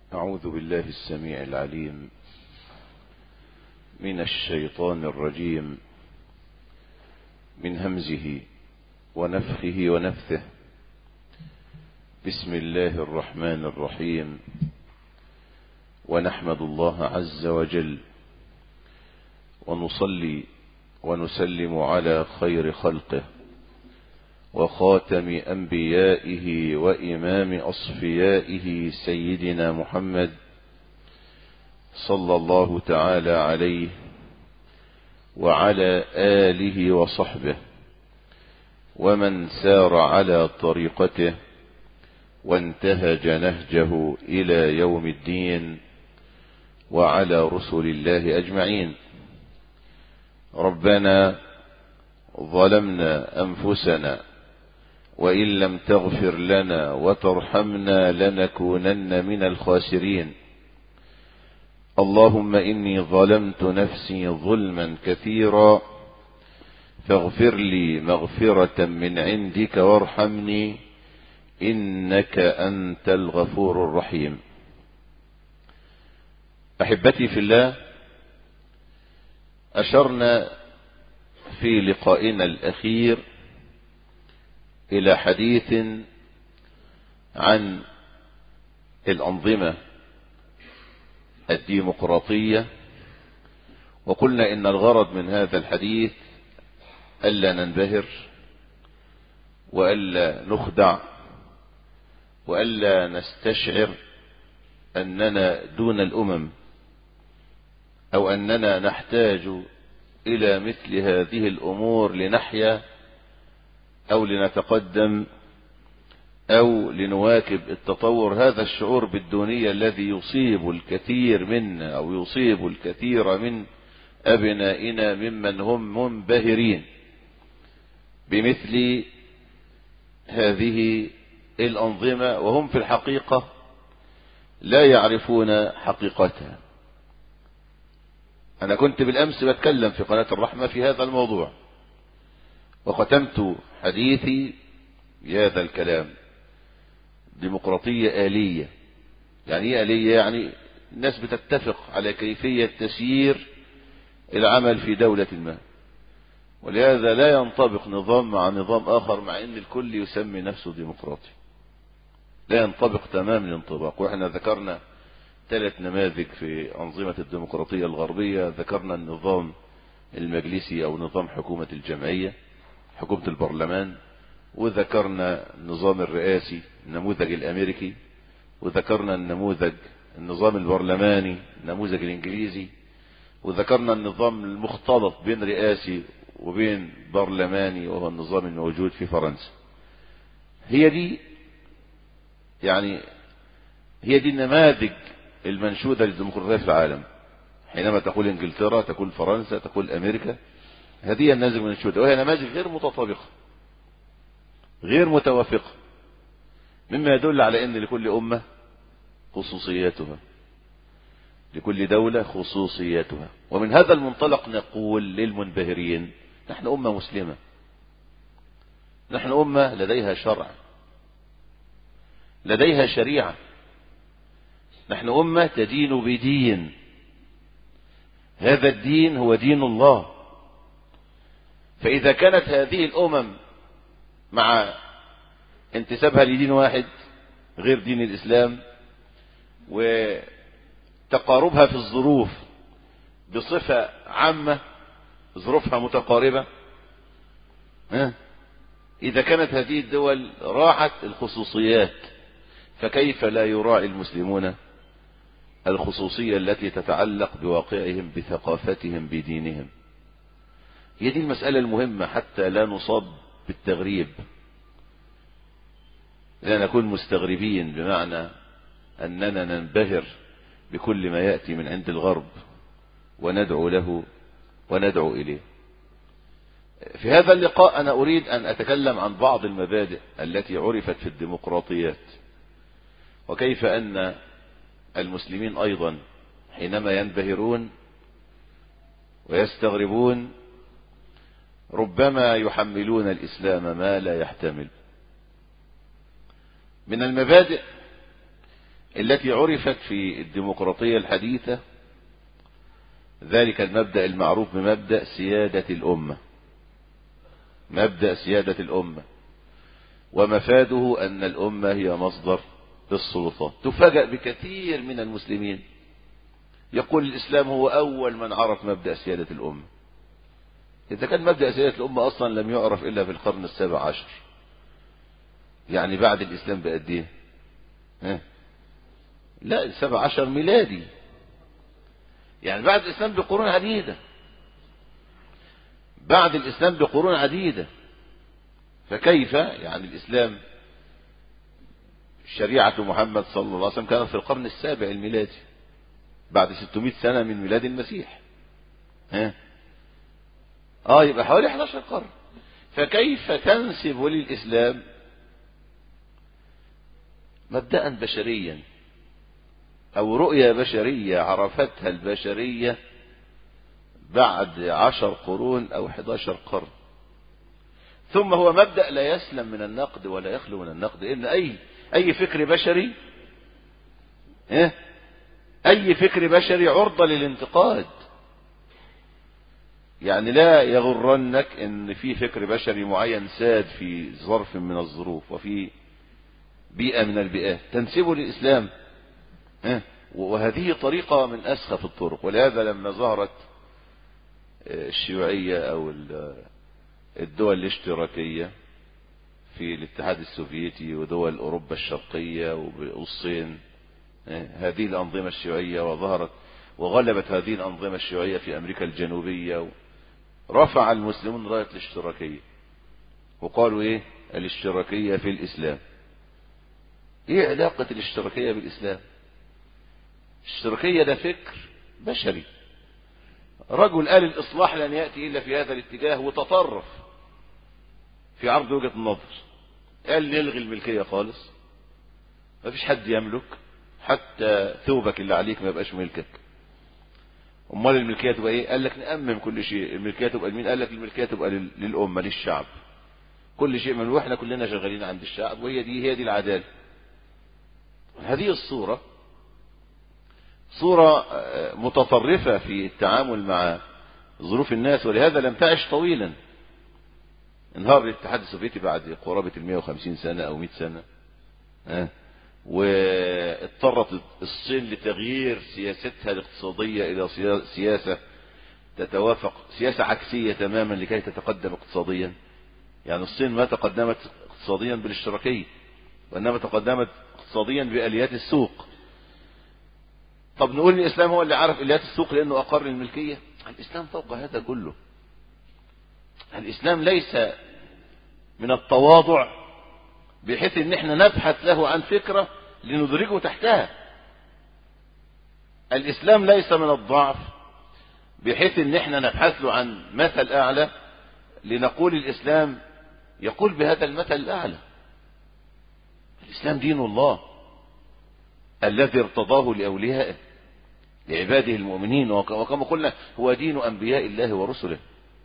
أعوذ بالله السميع العليم من الشيطان الرجيم من همزه ونفخه ونفثه بسم الله الرحمن الرحيم ونحمد الله عز وجل ونصلي ونسلم على خير خلقه وخاتم أنبيائه وإمام أصفيائه سيدنا محمد صلى الله تعالى عليه وعلى آله وصحبه ومن سار على طريقته وانتهج نهجه إلى يوم الدين وعلى رسل الله أجمعين ربنا ظلمنا أنفسنا وإن لم تغفر لنا وترحمنا لنكونن من الخاسرين اللهم إني ظلمت نفسي ظلما كثيرا فاغفر لي مغفرة من عندك وارحمني إنك أنت الغفور الرحيم أحبتي في الله أشرنا في لقائنا الأخير إلى حديث عن الأنظمة الديمقراطية وقلنا إن الغرض من هذا الحديث ألا ننبهر وألا نخدع وألا نستشعر أننا دون الأمم أو أننا نحتاج إلى مثل هذه الأمور لنحيا أو لنتقدم أو لنواكب التطور هذا الشعور بالدونية الذي يصيب الكثير منا أو يصيب الكثير من أبنائنا ممن هم منبهرين بمثل هذه الأنظمة وهم في الحقيقة لا يعرفون حقيقتها أنا كنت بالأمس بتكلم في قناة الرحمة في هذا الموضوع وختمت حديثي بهذا الكلام ديمقراطية آلية يعني ايه آلية يعني الناس بتتفق على كيفية تسيير العمل في دولة ما ولهذا لا ينطبق نظام مع نظام آخر مع أن الكل يسمي نفسه ديمقراطي لا ينطبق تمام الانطباق واحنا ذكرنا ثلاث نماذج في أنظمة الديمقراطية الغربية ذكرنا النظام المجلسي أو نظام حكومة الجمعية حكومة البرلمان وذكرنا النظام الرئاسي النموذج الأمريكي وذكرنا النموذج النظام البرلماني النموذج الإنجليزي وذكرنا النظام المختلط بين رئاسي وبين برلماني وهو النظام الموجود في فرنسا هي دي يعني هي دي النماذج المنشودة للديمقراطية في العالم حينما تقول انجلترا تقول فرنسا تقول امريكا هذه النماذج المنشودة وهي نماذج غير متطابقة غير متوافقة مما يدل على ان لكل امة خصوصياتها لكل دولة خصوصياتها ومن هذا المنطلق نقول للمنبهرين نحن امة مسلمة نحن امة لديها شرع لديها شريعة نحن أمة تدين بدين هذا الدين هو دين الله فإذا كانت هذه الأمم مع انتسابها لدين واحد غير دين الإسلام وتقاربها في الظروف بصفة عامة ظروفها متقاربة إذا كانت هذه الدول راعت الخصوصيات فكيف لا يراعي المسلمون الخصوصية التي تتعلق بواقعهم بثقافتهم بدينهم هي دي المسألة المهمة حتى لا نصاب بالتغريب لا نكون مستغربين بمعنى أننا ننبهر بكل ما يأتي من عند الغرب وندعو له وندعو إليه في هذا اللقاء أنا أريد أن أتكلم عن بعض المبادئ التي عرفت في الديمقراطيات وكيف أن المسلمين أيضا حينما ينبهرون ويستغربون ربما يحملون الإسلام ما لا يحتمل من المبادئ التي عرفت في الديمقراطية الحديثة ذلك المبدأ المعروف بمبدأ سيادة الأمة مبدأ سيادة الأمة ومفاده أن الأمة هي مصدر السلطات تفاجأ بكثير من المسلمين يقول الإسلام هو أول من عرف مبدأ سيادة الأمة إذا كان مبدأ سيادة الأمة أصلا لم يعرف إلا في القرن السابع عشر يعني بعد الإسلام بقد إيه؟ ها؟ لا السابع عشر ميلادي يعني بعد الإسلام بقرون عديدة بعد الإسلام بقرون عديدة فكيف يعني الإسلام شريعة محمد صلى الله عليه وسلم كانت في القرن السابع الميلادي بعد 600 سنة من ميلاد المسيح ها اه يبقى حوالي 11 قرن فكيف تنسب للإسلام مبدأ بشريا أو رؤية بشرية عرفتها البشرية بعد عشر قرون أو 11 قرن ثم هو مبدأ لا يسلم من النقد ولا يخلو من النقد إن أي أي فكر بشري إيه؟ أي فكر بشري عرضة للانتقاد يعني لا يغرنك ان في فكر بشري معين ساد في ظرف من الظروف وفي بيئة من البيئات تنسبه للإسلام وهذه طريقة من أسخف الطرق ولهذا لما ظهرت الشيوعية أو الدول الاشتراكية في الاتحاد السوفيتي ودول أوروبا الشرقية والصين هذه الأنظمة الشيوعية وظهرت وغلبت هذه الأنظمة الشيوعية في أمريكا الجنوبية رفع المسلمون راية الاشتراكية وقالوا ايه الاشتراكية في الإسلام ايه علاقة الاشتراكية بالإسلام الاشتراكية ده فكر بشري رجل قال الإصلاح لن يأتي إلا في هذا الاتجاه وتطرف في عرض وجهة النظر قال نلغي الملكية خالص ما فيش حد يملك حتى ثوبك اللي عليك ما يبقاش ملكك امال الملكيه تبقى ايه قال لك نأمم كل شيء الملكيه تبقى لمين قال لك الملكيه تبقى للامه للشعب كل شيء من واحنا كلنا شغالين عند الشعب وهي دي هي دي العداله هذه الصوره صوره متطرفه في التعامل مع ظروف الناس ولهذا لم تعش طويلا انهار الاتحاد السوفيتي بعد قرابه ال 150 سنه او 100 سنه ها واضطرت الصين لتغيير سياستها الاقتصادية إلى سياسة تتوافق سياسة عكسية تماما لكي تتقدم اقتصاديا يعني الصين ما تقدمت اقتصاديا بالاشتراكية وإنما تقدمت اقتصاديا بآليات السوق طب نقول ان الإسلام هو اللي عرف آليات السوق لأنه أقر الملكية الإسلام فوق هذا كله الإسلام ليس من التواضع بحيث ان احنا نبحث له عن فكرة لندرجه تحتها الاسلام ليس من الضعف بحيث ان احنا نبحث له عن مثل اعلى لنقول الاسلام يقول بهذا المثل الاعلى الاسلام دين الله الذي ارتضاه لاوليائه لعباده المؤمنين وكما قلنا هو دين انبياء الله ورسله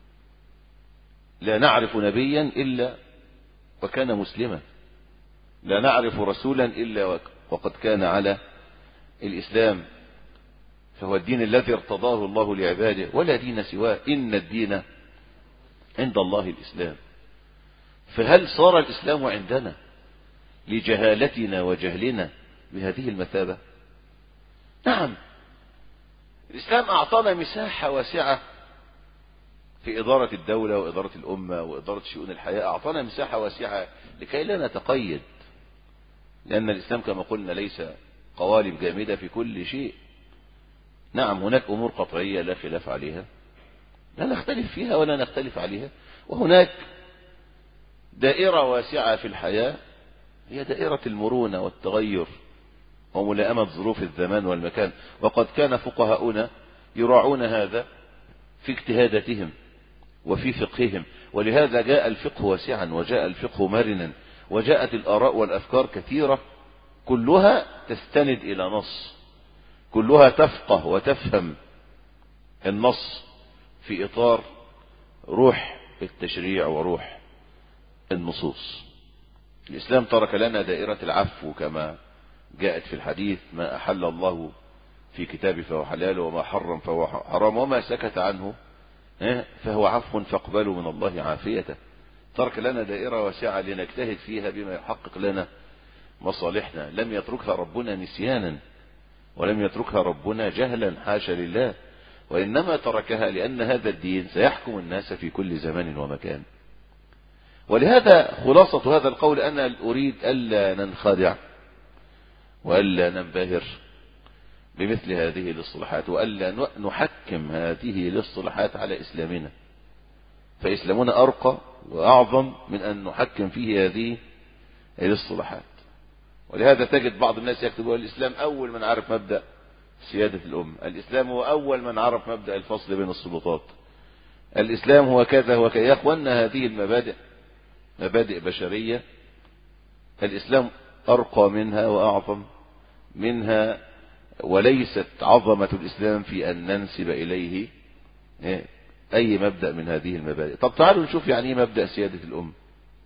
لا نعرف نبيا الا وكان مسلما لا نعرف رسولا إلا وقد كان على الإسلام فهو الدين الذي ارتضاه الله لعباده ولا دين سواه إن الدين عند الله الإسلام فهل صار الإسلام عندنا لجهالتنا وجهلنا بهذه المثابة نعم الإسلام أعطانا مساحة واسعة في إدارة الدولة وإدارة الأمة وإدارة شؤون الحياة أعطانا مساحة واسعة لكي لا نتقيد لأن الإسلام كما قلنا ليس قوالب جامدة في كل شيء نعم هناك أمور قطعية لا خلاف عليها لا نختلف فيها ولا نختلف عليها وهناك دائرة واسعة في الحياة هي دائرة المرونة والتغير وملائمة ظروف الزمان والمكان وقد كان فقهاؤنا يراعون هذا في اجتهاداتهم وفي فقههم ولهذا جاء الفقه واسعا وجاء الفقه مرنا وجاءت الآراء والأفكار كثيرة كلها تستند إلى نص كلها تفقه وتفهم النص في إطار روح التشريع وروح النصوص الإسلام ترك لنا دائرة العفو كما جاءت في الحديث ما أحل الله في كتابه فهو حلال وما حرم فهو حرام وما سكت عنه فهو عفو فاقبلوا من الله عافيته ترك لنا دائرة واسعة لنجتهد فيها بما يحقق لنا مصالحنا لم يتركها ربنا نسيانا ولم يتركها ربنا جهلا حاشا لله وإنما تركها لأن هذا الدين سيحكم الناس في كل زمان ومكان ولهذا خلاصة هذا القول أنا أريد ألا ننخدع وألا ننبهر بمثل هذه الاصطلاحات وألا نحكم هذه الاصطلاحات على إسلامنا فإسلامنا أرقى وأعظم من أن نحكم فيه هذه الاصطلاحات ولهذا تجد بعض الناس يكتبوا الإسلام أول من عرف مبدأ سيادة الأم الإسلام هو أول من عرف مبدأ الفصل بين السلطات الإسلام هو كذا وكذا يا أخوانا هذه المبادئ مبادئ بشرية الإسلام أرقى منها وأعظم منها وليست عظمة الإسلام في أن ننسب إليه أي مبدأ من هذه المبادئ طب تعالوا نشوف يعني إيه مبدأ سيادة الأم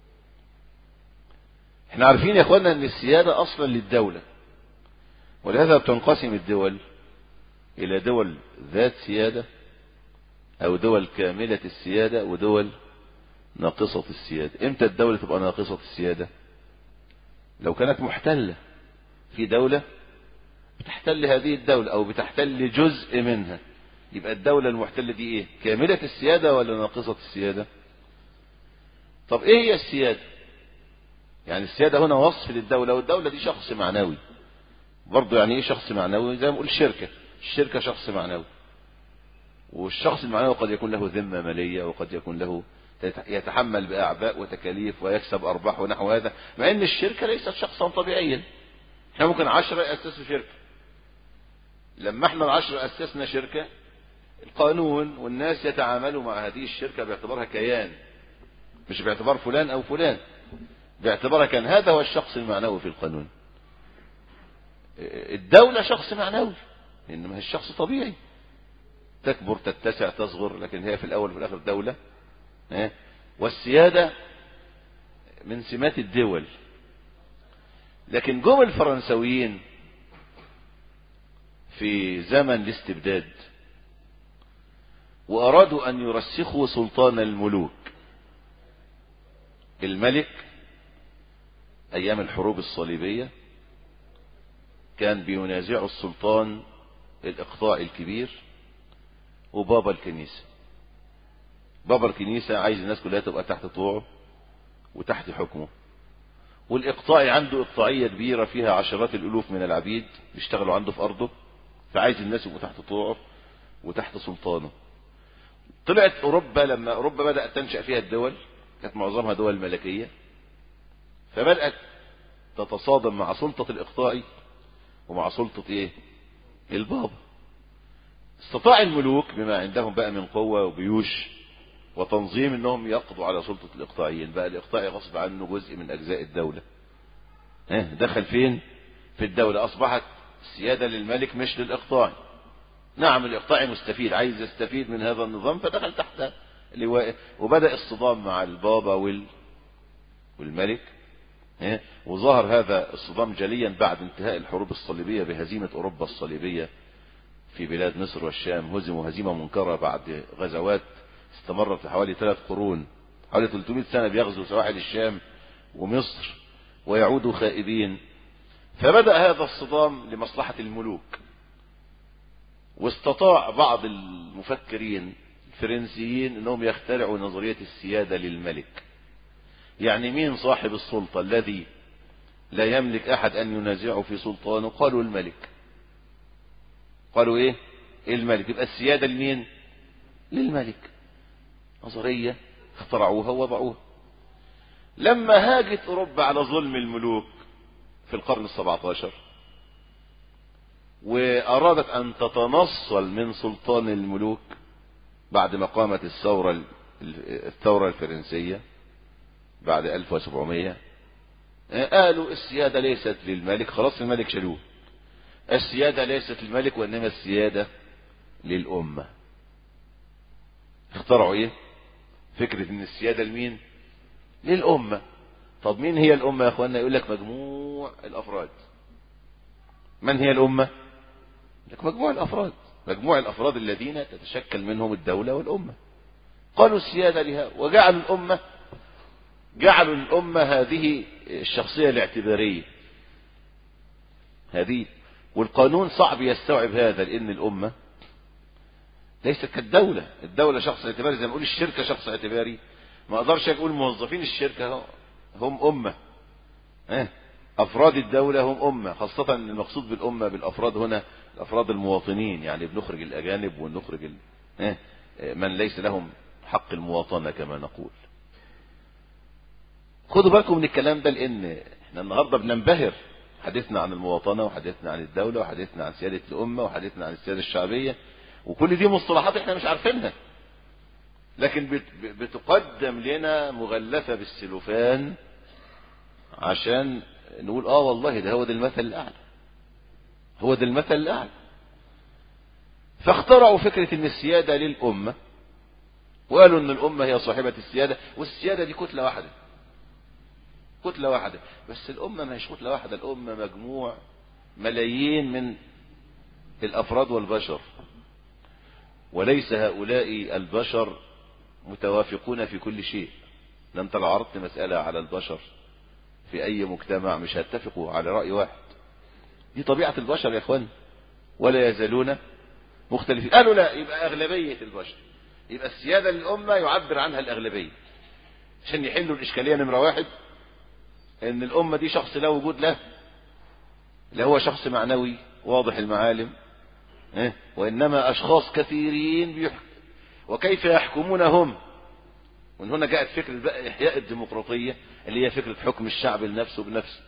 احنا عارفين يا اخوانا ان السيادة اصلا للدولة ولهذا بتنقسم الدول الى دول ذات سيادة او دول كاملة السيادة ودول ناقصة السيادة امتى الدولة تبقى ناقصة السيادة لو كانت محتلة في دولة بتحتل هذه الدولة او بتحتل جزء منها يبقى الدولة المحتلة دي ايه كاملة السيادة ولا ناقصة السيادة طب ايه هي السيادة يعني السيادة هنا وصف للدولة والدولة دي شخص معنوي برضه يعني ايه شخص معنوي زي ما نقول شركة الشركة شخص معنوي والشخص المعنوي قد يكون له ذمة مالية وقد يكون له يتحمل بأعباء وتكاليف ويكسب أرباح ونحو هذا مع أن الشركة ليست شخصا طبيعيا احنا ممكن عشرة يأسسوا شركة لما احنا العشرة أسسنا شركة القانون والناس يتعاملوا مع هذه الشركة باعتبارها كيان مش باعتبار فلان أو فلان باعتبارها كان هذا هو الشخص المعنوي في القانون الدولة شخص معنوي إنما هي الشخص طبيعي تكبر تتسع تصغر لكن هي في الأول وفي الآخر دولة والسيادة من سمات الدول لكن جم الفرنسويين في زمن الاستبداد وأرادوا أن يرسخوا سلطان الملوك الملك أيام الحروب الصليبية كان بينازعوا السلطان الإقطاع الكبير وبابا الكنيسة بابا الكنيسة عايز الناس كلها تبقى تحت طوعه وتحت حكمه والإقطاعي عنده إقطاعية كبيرة فيها عشرات الألوف من العبيد بيشتغلوا عنده في أرضه فعايز الناس يبقوا تحت طوعه وتحت سلطانه طلعت أوروبا لما أوروبا بدأت تنشأ فيها الدول كانت معظمها دول ملكية فبدأت تتصادم مع سلطة الإقطاعي ومع سلطة إيه البابا استطاع الملوك بما عندهم بقى من قوة وبيوش وتنظيم انهم يقضوا على سلطة الاقطاعيين بقى الاقطاعي غصب عنه جزء من اجزاء الدولة ها دخل فين في الدولة اصبحت السيادة للملك مش للاقطاعي نعم الاقطاعي مستفيد عايز يستفيد من هذا النظام فدخل تحت لوائه وبدأ الصدام مع البابا وال والملك وظهر هذا الصدام جليا بعد انتهاء الحروب الصليبية بهزيمة أوروبا الصليبية في بلاد مصر والشام هزموا هزيمة منكرة بعد غزوات استمرت حوالي ثلاث قرون حوالي 300 سنة بيغزو سواحل الشام ومصر ويعودوا خائبين فبدأ هذا الصدام لمصلحة الملوك واستطاع بعض المفكرين الفرنسيين انهم يخترعوا نظرية السيادة للملك يعني مين صاحب السلطة الذي لا يملك احد ان ينازعه في سلطانه قالوا الملك قالوا ايه الملك يبقى السيادة لمين للملك نظرية اخترعوها ووضعوها لما هاجت اوروبا على ظلم الملوك في القرن السبعة عشر وارادت ان تتنصل من سلطان الملوك بعد ما قامت الثورة الثورة الفرنسية بعد 1700 قالوا السيادة ليست للملك خلاص الملك شالوه السيادة ليست للملك وإنما السيادة للأمة اخترعوا ايه فكرة ان السيادة لمين للأمة طب مين هي الأمة يا اخوانا يقول لك مجموع الأفراد من هي الأمة لك مجموع الأفراد مجموع الأفراد الذين تتشكل منهم الدولة والأمة قالوا السيادة لها وجعلوا الأمة جعلوا الأمة هذه الشخصية الاعتبارية هذه والقانون صعب يستوعب هذا لأن الأمة ليست كالدولة الدولة شخص اعتباري زي ما نقول الشركة شخص اعتباري ما اقدرش اقول موظفين الشركة هم أمة أفراد الدولة هم أمة خاصة المقصود بالأمة بالأفراد هنا الأفراد المواطنين يعني بنخرج الأجانب ونخرج من ليس لهم حق المواطنة كما نقول خدوا بالكم من الكلام ده لأن احنا النهاردة بننبهر حديثنا عن المواطنة وحديثنا عن الدولة وحديثنا عن سيادة الأمة وحديثنا عن السيادة الشعبية وكل دي مصطلحات احنا مش عارفينها لكن بتقدم لنا مغلفة بالسلوفان عشان نقول اه والله ده هو ده المثل الأعلى هو ده المثل الأعلى فاخترعوا فكرة ان السيادة للأمة وقالوا ان الأمة هي صاحبة السيادة والسيادة دي كتلة واحدة كتلة واحدة بس الأمة ما هيش كتلة واحدة الأمة مجموع ملايين من الأفراد والبشر وليس هؤلاء البشر متوافقون في كل شيء لأنت لو عرضت مسألة على البشر في أي مجتمع مش هيتفقوا على رأي واحد دي طبيعة البشر يا اخوان ولا يزالون مختلفين قالوا لا يبقى أغلبية البشر يبقى السيادة للأمة يعبر عنها الأغلبية عشان يحلوا الإشكالية نمرة واحد ان الامة دي شخص لا وجود له لا هو شخص معنوي واضح المعالم إيه؟ وانما اشخاص كثيرين بيحكم وكيف يحكمون هم ومن هنا جاءت فكرة بقى احياء الديمقراطية اللي هي فكرة حكم الشعب لنفسه بنفسه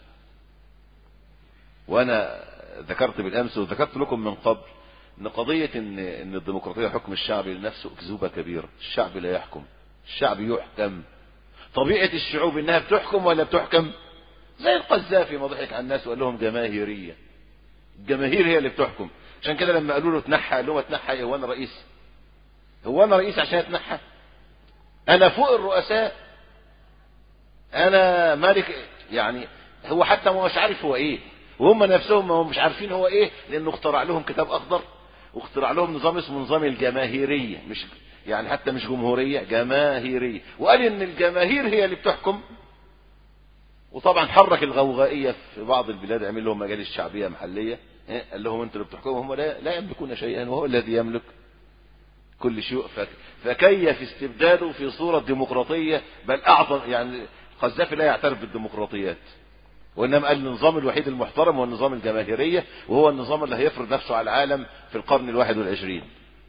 وانا ذكرت بالامس وذكرت لكم من قبل ان قضية ان ان الديمقراطية حكم الشعب لنفسه اكذوبة كبيرة الشعب لا يحكم الشعب يحكم طبيعة الشعوب انها بتحكم ولا بتحكم زي القذافي ما ضحك على الناس وقال لهم جماهيرية الجماهير هي اللي بتحكم عشان كده لما قالوا له تنحى قال لهم اتنحى ايه هو انا رئيس هو انا رئيس عشان اتنحى انا فوق الرؤساء انا ملك يعني هو حتى ما مش عارف هو ايه وهم نفسهم ما هم مش عارفين هو ايه لانه اخترع لهم كتاب اخضر واخترع لهم نظام اسمه نظام الجماهيرية مش يعني حتى مش جمهورية جماهيرية وقال ان الجماهير هي اللي بتحكم وطبعا حرك الغوغائية في بعض البلاد عمل لهم مجالس شعبية محلية قال لهم انتوا اللي بتحكموا هم لا, لا يملكون شيئا وهو الذي يملك كل شيء فكيف استبداده في صورة ديمقراطية بل اعظم يعني قذافي لا يعترف بالديمقراطيات وانما قال النظام الوحيد المحترم هو النظام الجماهيرية وهو النظام اللي هيفرض نفسه على العالم في القرن الواحد والعشرين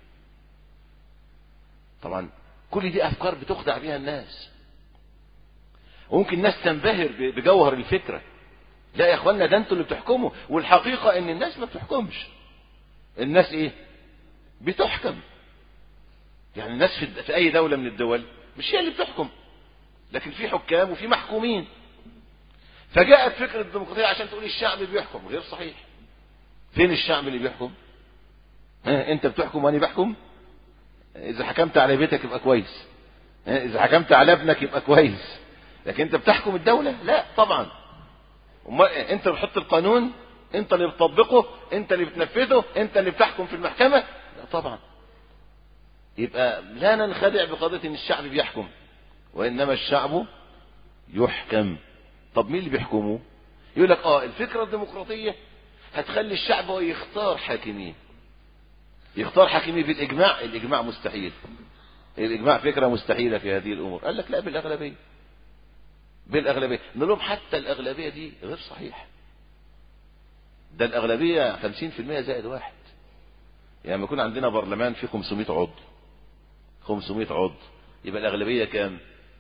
طبعا كل دي افكار بتخدع بها الناس وممكن الناس تنبهر بجوهر الفكرة لا يا اخوانا ده انتوا اللي بتحكموا والحقيقة ان الناس ما بتحكمش الناس ايه بتحكم يعني الناس في, في اي دولة من الدول مش هي اللي بتحكم لكن في حكام وفي محكومين فجاءت فكرة الديمقراطية عشان تقول الشعب بيحكم غير صحيح فين الشعب اللي بيحكم اه انت بتحكم وانا بحكم اذا حكمت على بيتك يبقى كويس اذا حكمت على ابنك يبقى كويس لكن انت بتحكم الدولة لا طبعا انت اللي بتحط القانون انت اللي بتطبقه انت اللي بتنفذه انت اللي بتحكم في المحكمة لا طبعا يبقى لا ننخدع بقضية ان الشعب بيحكم وانما الشعب يحكم طب مين اللي بيحكمه يقول لك اه الفكرة الديمقراطية هتخلي الشعب هو يختار حاكمين يختار حاكمين بالاجماع الاجماع مستحيل الاجماع فكرة مستحيلة في هذه الامور قال لك لا بالاغلبية بالاغلبية نقول لهم حتى الاغلبية دي غير صحيح ده الاغلبية 50% زائد واحد يعني لما يكون عندنا برلمان فيه 500 عضو 500 عضو يبقى الاغلبية كام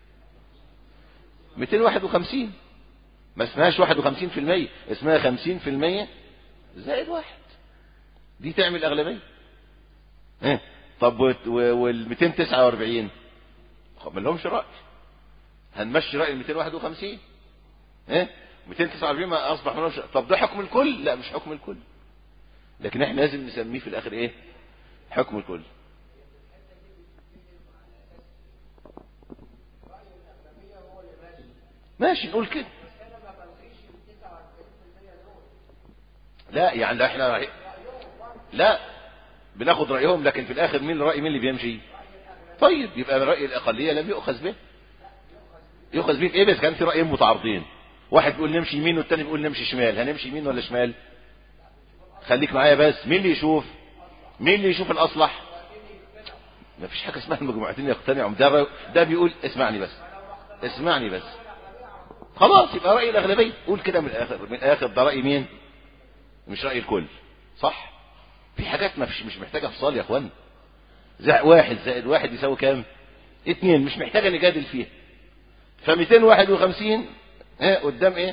251 ما اسمهاش 51% اسمها 50% زائد واحد دي تعمل اغلبية ايه طب وال 249 ما لهمش رأي هنمشي رأي ال 251 ايه 249 ما اصبح ملوش طب ده حكم الكل لا مش حكم الكل لكن احنا لازم نسميه في الاخر ايه حكم الكل ماشي نقول كده لا يعني لا احنا رأي... لا بناخد رأيهم لكن في الآخر مين الرأي مين اللي بيمشي طيب يبقى رأي الأقلية لم يؤخذ به يؤخذ به في ايه بس كان في رأيين متعارضين واحد بيقول نمشي يمين والتاني بيقول نمشي شمال هنمشي يمين ولا شمال خليك معايا بس مين اللي يشوف مين اللي يشوف الأصلح ما فيش حاجة اسمها المجموعتين يقتنعوا ده ده بيقول اسمعني بس اسمعني بس خلاص يبقى رأي الأغلبية قول كده من الآخر من الآخر ده رأي مين مش رأي الكل صح في حاجات ما فيش مش محتاجة فصال يا اخوان زائد واحد زائد واحد يساوي كام اتنين مش محتاجة نجادل فيها ف 251 ها قدام ايه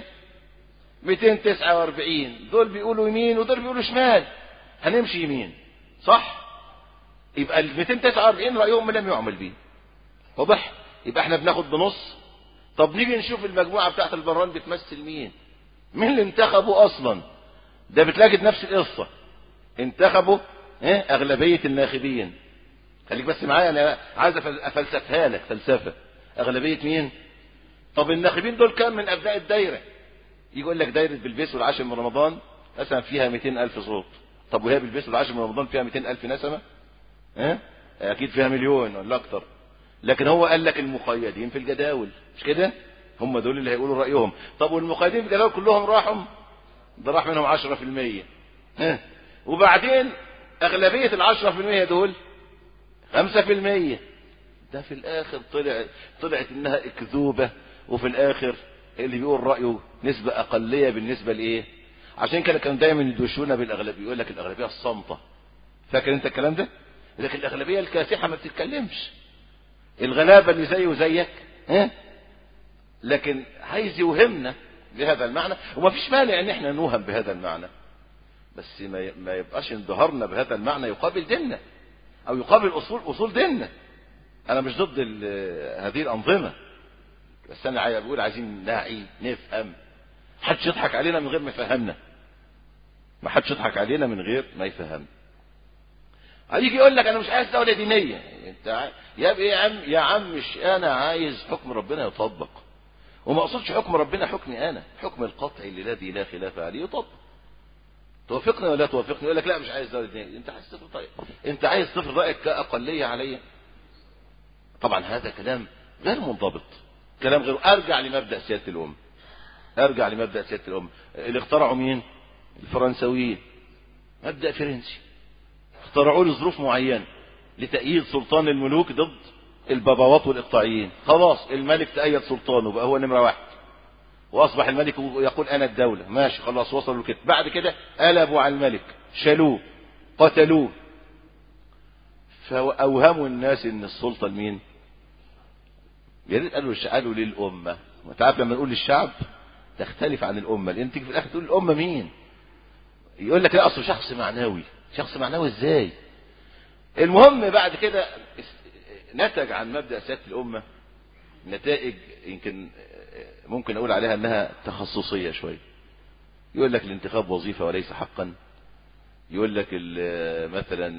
249 دول بيقولوا يمين ودول بيقولوا شمال هنمشي يمين صح يبقى ال 249 رأيهم لم يعمل بيه واضح يبقى احنا بناخد بنص طب نيجي نشوف المجموعة بتاعت البران بتمثل مين مين اللي انتخبوا اصلا ده بتلاقي نفس القصة انتخبوا ايه اغلبية الناخبين خليك بس معايا انا عايز افلسفها لك فلسفة اغلبية مين طب الناخبين دول كام من ابناء الدايرة يقول لك دايرة بلبيس والعاشر من رمضان مثلا فيها 200 الف صوت طب وهي بلبيس والعاشر من رمضان فيها 200 الف نسمة ها اه؟ اكيد فيها مليون ولا اكتر لكن هو قال لك المقيدين في الجداول مش كده هم دول اللي هيقولوا رأيهم طب والمقيدين في الجداول كلهم راحوا ده راح منهم عشرة في المية ها وبعدين أغلبية العشرة في المية دول خمسة في المية ده في الآخر طلع طلعت إنها أكذوبة وفي الآخر اللي بيقول رأيه نسبة أقلية بالنسبة لإيه عشان كده كانوا دايما يدوشونا بالأغلبية يقول لك الأغلبية الصامتة فاكر أنت الكلام ده لكن الأغلبية الكاسحة ما بتتكلمش الغلابة اللي زيه وزيك ها لكن عايز يوهمنا بهذا المعنى وما فيش مانع ان احنا نوهم بهذا المعنى بس ما ما يبقاش انظهارنا بهذا المعنى يقابل ديننا او يقابل اصول اصول ديننا انا مش ضد هذه الانظمه بس انا عايز بقول عايزين نعي نفهم حدش يضحك علينا من غير ما يفهمنا ما حدش يضحك علينا من غير ما يفهمنا هيجي يقول لك انا مش عايز دوله دينيه انت عايز يا يا عم يا عم مش انا عايز حكم ربنا يطبق وما اقصدش حكم ربنا حكمي انا حكم القطع الذي لا خلاف عليه يطبق توافقني ولا توافقني يقول لك لا مش عايز دوله دينيه انت عايز تفرض رايك انت عايز تفرض رايك كاقليه عليا طبعا هذا كلام غير منضبط كلام غير ارجع لمبدا سياده الامه ارجع لمبدا سياده الامه اللي اخترعوا مين الفرنسويين مبدا فرنسي اخترعوه لظروف معينه لتأييد سلطان الملوك ضد البابوات والإقطاعيين خلاص الملك تأيد سلطانه بقى هو نمرة واحد وأصبح الملك يقول أنا الدولة ماشي خلاص وصلوا كده بعد كده قلبوا على الملك شالوه قتلوه فأوهموا الناس إن السلطة لمين؟ يا ريت قالوا قالوا للأمة وأنت عارف لما نقول للشعب تختلف عن الأمة لأن تيجي في الآخر تقول الأمة مين؟ يقول لك لا أصله شخص معنوي شخص معنوي إزاي؟ المهم بعد كده نتج عن مبدأ سيادة الأمة نتائج يمكن ممكن أقول عليها أنها تخصصية شوية يقول لك الانتخاب وظيفة وليس حقا يقول لك مثلا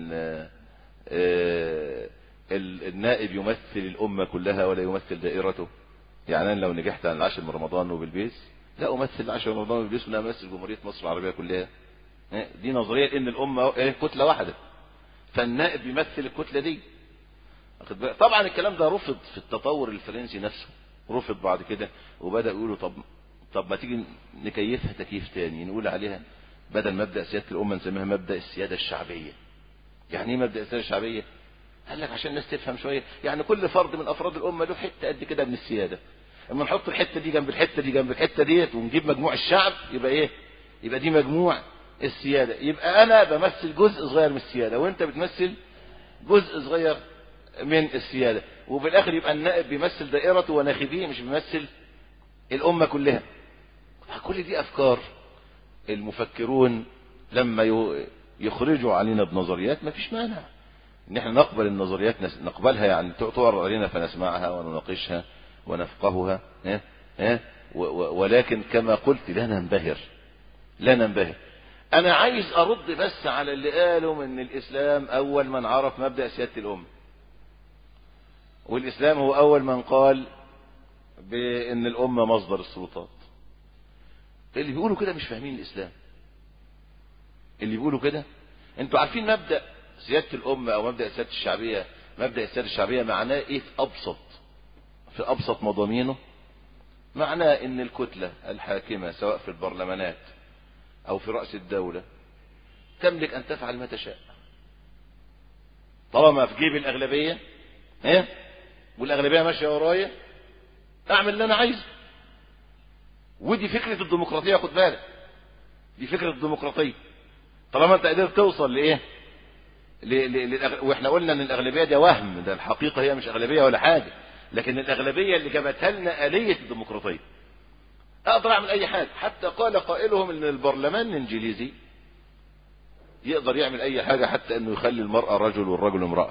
النائب يمثل الأمة كلها ولا يمثل دائرته يعني أنا لو نجحت عن العشر من رمضان وبالبيس لا أمثل العشر من رمضان وبالبيس ولا أمثل جمهورية مصر العربية كلها دي نظرية إن الأمة كتلة واحدة فالنائب يمثل الكتلة دي طبعا الكلام ده رفض في التطور الفرنسي نفسه رفض بعد كده وبدأ يقولوا طب طب ما تيجي نكيفها تكييف تاني نقول عليها بدل مبدأ سيادة الأمة نسميها مبدأ السيادة الشعبية يعني ايه مبدأ السيادة الشعبية قال لك عشان الناس تفهم شوية يعني كل فرد من أفراد الأمة له حتة قد كده من السيادة اما نحط الحتة دي جنب الحتة دي جنب الحتة ديت ونجيب مجموع الشعب يبقى ايه يبقى دي مجموع السيادة يبقى أنا بمثل جزء صغير من السيادة وأنت بتمثل جزء صغير من السيادة وفي الآخر يبقى النائب بيمثل دائرته وناخبيه مش بيمثل الأمة كلها كل دي أفكار المفكرون لما يخرجوا علينا بنظريات ما فيش مانع ان احنا نقبل النظريات نقبلها يعني تعرض علينا فنسمعها ونناقشها ونفقهها ها ها ولكن كما قلت لا ننبهر لا ننبهر انا عايز ارد بس على اللي قالوا من الاسلام اول من عرف مبدأ سيادة الامة والاسلام هو اول من قال بان الامة مصدر السلطات اللي بيقولوا كده مش فاهمين الاسلام اللي بيقولوا كده انتوا عارفين مبدأ سيادة الأمة أو مبدأ السيادة الشعبية مبدأ السيادة الشعبية معناه إيه في أبسط في أبسط مضامينه معناه إن الكتلة الحاكمة سواء في البرلمانات أو في رأس الدولة تملك أن تفعل ما تشاء طالما في جيب الأغلبية إيه والأغلبية ماشية ورايا أعمل اللي أنا عايزه ودي فكرة الديمقراطية خد بالك دي فكرة الديمقراطية طالما أنت قدرت توصل لإيه ل... ل... للأغ... واحنا قلنا ان الاغلبيه ده وهم ده الحقيقه هي مش اغلبيه ولا حاجه لكن الاغلبيه اللي جابتها لنا اليه الديمقراطيه اقدر اعمل اي حاجه حتى قال قائلهم ان البرلمان الانجليزي يقدر يعمل اي حاجه حتى انه يخلي المراه رجل والرجل امراه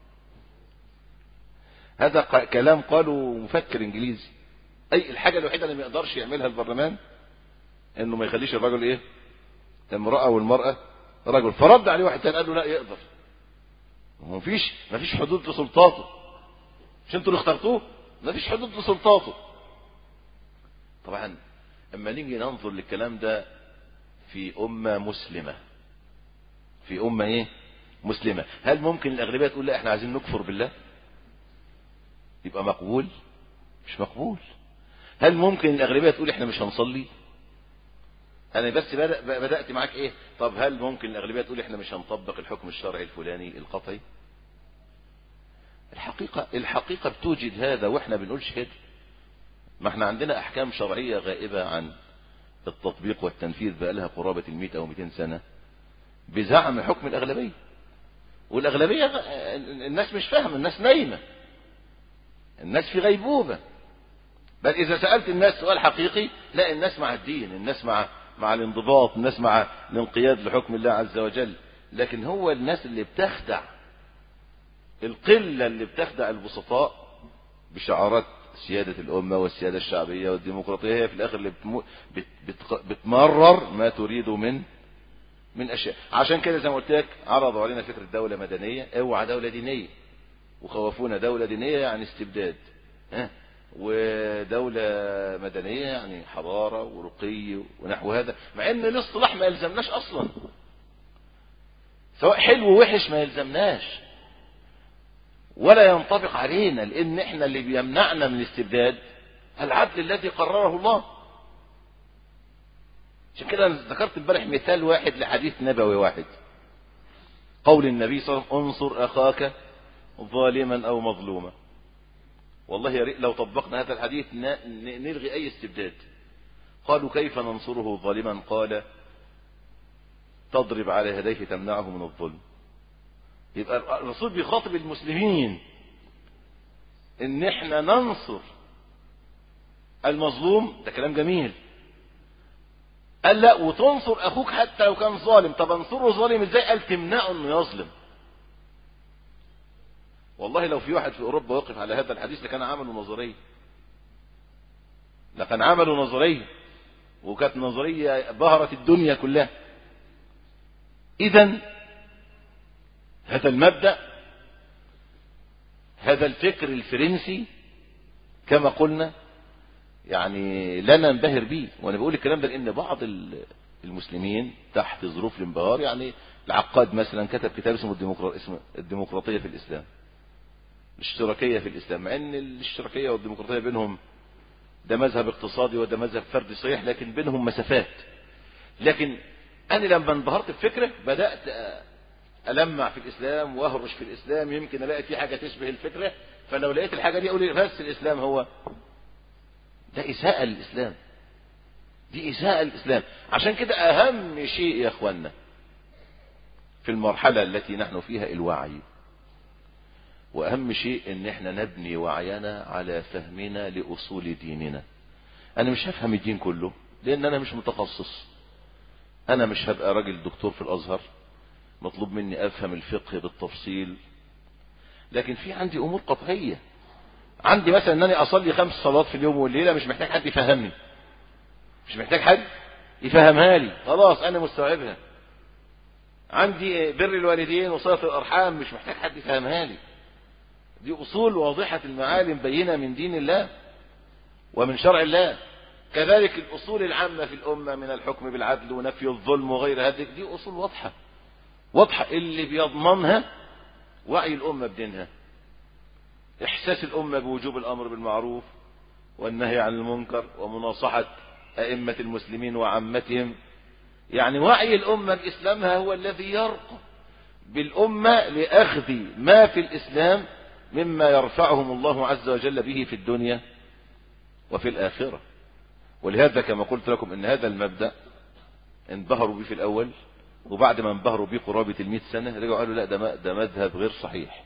هذا ق... كلام قاله مفكر انجليزي اي الحاجه الوحيده اللي ما يقدرش يعملها البرلمان انه ما يخليش الرجل ايه امراه والمراه رجل فرد عليه واحد تاني قال له لا يقدر مفيش مفيش حدود لسلطاته مش انتوا اللي اخترتوه مفيش حدود لسلطاته طبعا اما نيجي ننظر للكلام ده في امه مسلمه في امه ايه مسلمه هل ممكن الاغلبيه تقول لا احنا عايزين نكفر بالله يبقى مقبول مش مقبول هل ممكن الاغلبيه تقول احنا مش هنصلي انا بس بدأ بدات معاك ايه طب هل ممكن الاغلبيه تقول احنا مش هنطبق الحكم الشرعي الفلاني القطعي الحقيقه الحقيقه بتوجد هذا واحنا بنقولش كده ما احنا عندنا احكام شرعيه غائبه عن التطبيق والتنفيذ بقى لها قرابه ال او 200 سنه بزعم حكم الاغلبيه والاغلبيه الناس مش فاهمه الناس نايمه الناس في غيبوبه بل اذا سالت الناس سؤال حقيقي لا الناس مع الدين الناس مع مع الانضباط الناس مع الانقياد لحكم الله عز وجل لكن هو الناس اللي بتخدع القلة اللي بتخدع البسطاء بشعارات سيادة الأمة والسيادة الشعبية والديمقراطية هي في الآخر اللي بتمو بت بت بتمرر ما تريد من من أشياء عشان كده زي ما قلت لك عرضوا علينا فكرة دولة مدنية اوعى دولة دينية وخوفونا دولة دينية يعني استبداد ها ودولة مدنية يعني حضارة ورقي ونحو هذا مع ان الاصطلاح ما يلزمناش اصلا سواء حلو ووحش ما يلزمناش ولا ينطبق علينا لان احنا اللي بيمنعنا من الاستبداد العدل الذي قرره الله عشان كده انا ذكرت امبارح مثال واحد لحديث نبوي واحد قول النبي صلى الله عليه وسلم انصر اخاك ظالما او مظلوما والله يا ريت لو طبقنا هذا الحديث نلغي اي استبداد قالوا كيف ننصره ظالما قال تضرب على يديه تمنعه من الظلم يبقى الرسول بيخاطب المسلمين ان احنا ننصر المظلوم ده كلام جميل قال لا وتنصر اخوك حتى لو كان ظالم طب انصره ظالم ازاي قال تمنعه انه يظلم والله لو في واحد في اوروبا وقف على هذا الحديث لكان عمله نظريه لكان عمله نظريه وكانت نظريه بهرت الدنيا كلها اذا هذا المبدا هذا الفكر الفرنسي كما قلنا يعني لا ننبهر به وانا بقول الكلام ده لان بعض المسلمين تحت ظروف الانبهار يعني العقاد مثلا كتب كتاب اسمه الديمقراطيه في الاسلام الاشتراكية في الإسلام مع أن الاشتراكية والديمقراطية بينهم ده مذهب اقتصادي وده مذهب فردي صحيح لكن بينهم مسافات لكن أنا لما انبهرت بفكرة بدأت ألمع في الإسلام وأهرش في الإسلام يمكن ألاقي في حاجة تشبه الفكرة فلو لقيت الحاجة دي أقول بس الإسلام هو ده إساءة للإسلام دي إساءة للإسلام عشان كده أهم شيء يا أخوانا في المرحلة التي نحن فيها الوعي واهم شيء ان احنا نبني وعينا على فهمنا لاصول ديننا انا مش هفهم الدين كله لان انا مش متخصص انا مش هبقى راجل دكتور في الازهر مطلوب مني افهم الفقه بالتفصيل لكن في عندي امور قطعيه عندي مثلا ان انا اصلي خمس صلوات في اليوم والليله مش محتاج حد يفهمني مش محتاج حد يفهمها لي خلاص انا مستوعبها عندي بر الوالدين وصله الارحام مش محتاج حد يفهمها لي دي أصول واضحة المعالم بينة من دين الله ومن شرع الله كذلك الأصول العامة في الأمة من الحكم بالعدل ونفي الظلم وغير هذه دي أصول واضحة واضحة اللي بيضمنها وعي الأمة بدينها إحساس الأمة بوجوب الأمر بالمعروف والنهي عن المنكر ومناصحة أئمة المسلمين وعامتهم يعني وعي الأمة بإسلامها هو الذي يرقى بالأمة لأخذ ما في الإسلام مما يرفعهم الله عز وجل به في الدنيا وفي الآخرة ولهذا كما قلت لكم ان هذا المبدأ انبهروا به في الأول وبعد ما انبهروا به قرابة المئة سنة رجعوا قالوا لا ده ده مذهب غير صحيح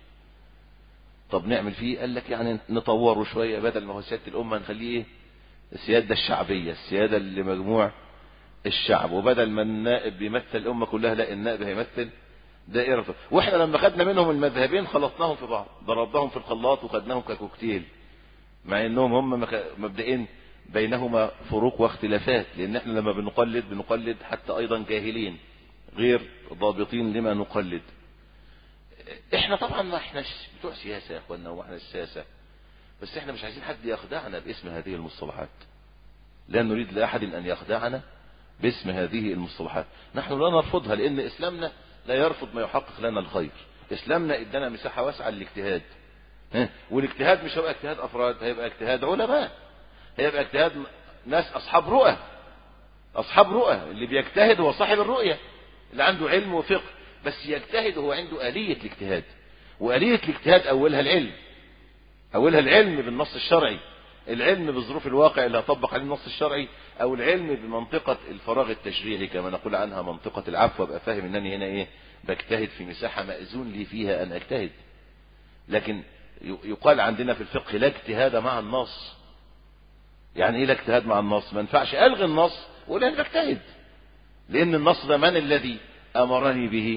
طب نعمل فيه قال لك يعني نطوره شوية بدل ما هو سيادة الأمة نخليه ايه السيادة الشعبية السيادة لمجموع الشعب وبدل ما النائب بيمثل الأمة كلها لا النائب هيمثل دائرة واحنا لما خدنا منهم المذهبين خلطناهم في بعض ضربناهم في الخلاط وخدناهم ككوكتيل مع انهم هم مبدئين بينهما فروق واختلافات لان احنا لما بنقلد بنقلد حتى ايضا جاهلين غير ضابطين لما نقلد احنا طبعا ما احناش بتوع سياسة يا اخوانا واحنا السياسة بس احنا مش عايزين حد يخدعنا باسم هذه المصطلحات لا نريد لاحد ان يخدعنا باسم هذه المصطلحات نحن لا نرفضها لان اسلامنا لا يرفض ما يحقق لنا الخير اسلامنا ادانا مساحة واسعة للاجتهاد والاجتهاد مش هيبقى اجتهاد افراد هيبقى اجتهاد علماء هيبقى اجتهاد ناس اصحاب رؤى اصحاب رؤى اللي بيجتهد هو صاحب الرؤية اللي عنده علم وفقه بس يجتهد هو عنده آلية الاجتهاد وآلية الاجتهاد اولها العلم اولها العلم بالنص الشرعي العلم بظروف الواقع اللي هطبق عليه النص الشرعي او العلم بمنطقة الفراغ التشريعي كما نقول عنها منطقة العفو ابقى فاهم انني هنا ايه بجتهد في مساحة مأذون لي فيها ان اجتهد لكن يقال عندنا في الفقه لا اجتهاد مع النص يعني ايه لا اجتهاد مع النص ما ينفعش الغي النص ولا انا بجتهد لان النص ده من الذي امرني به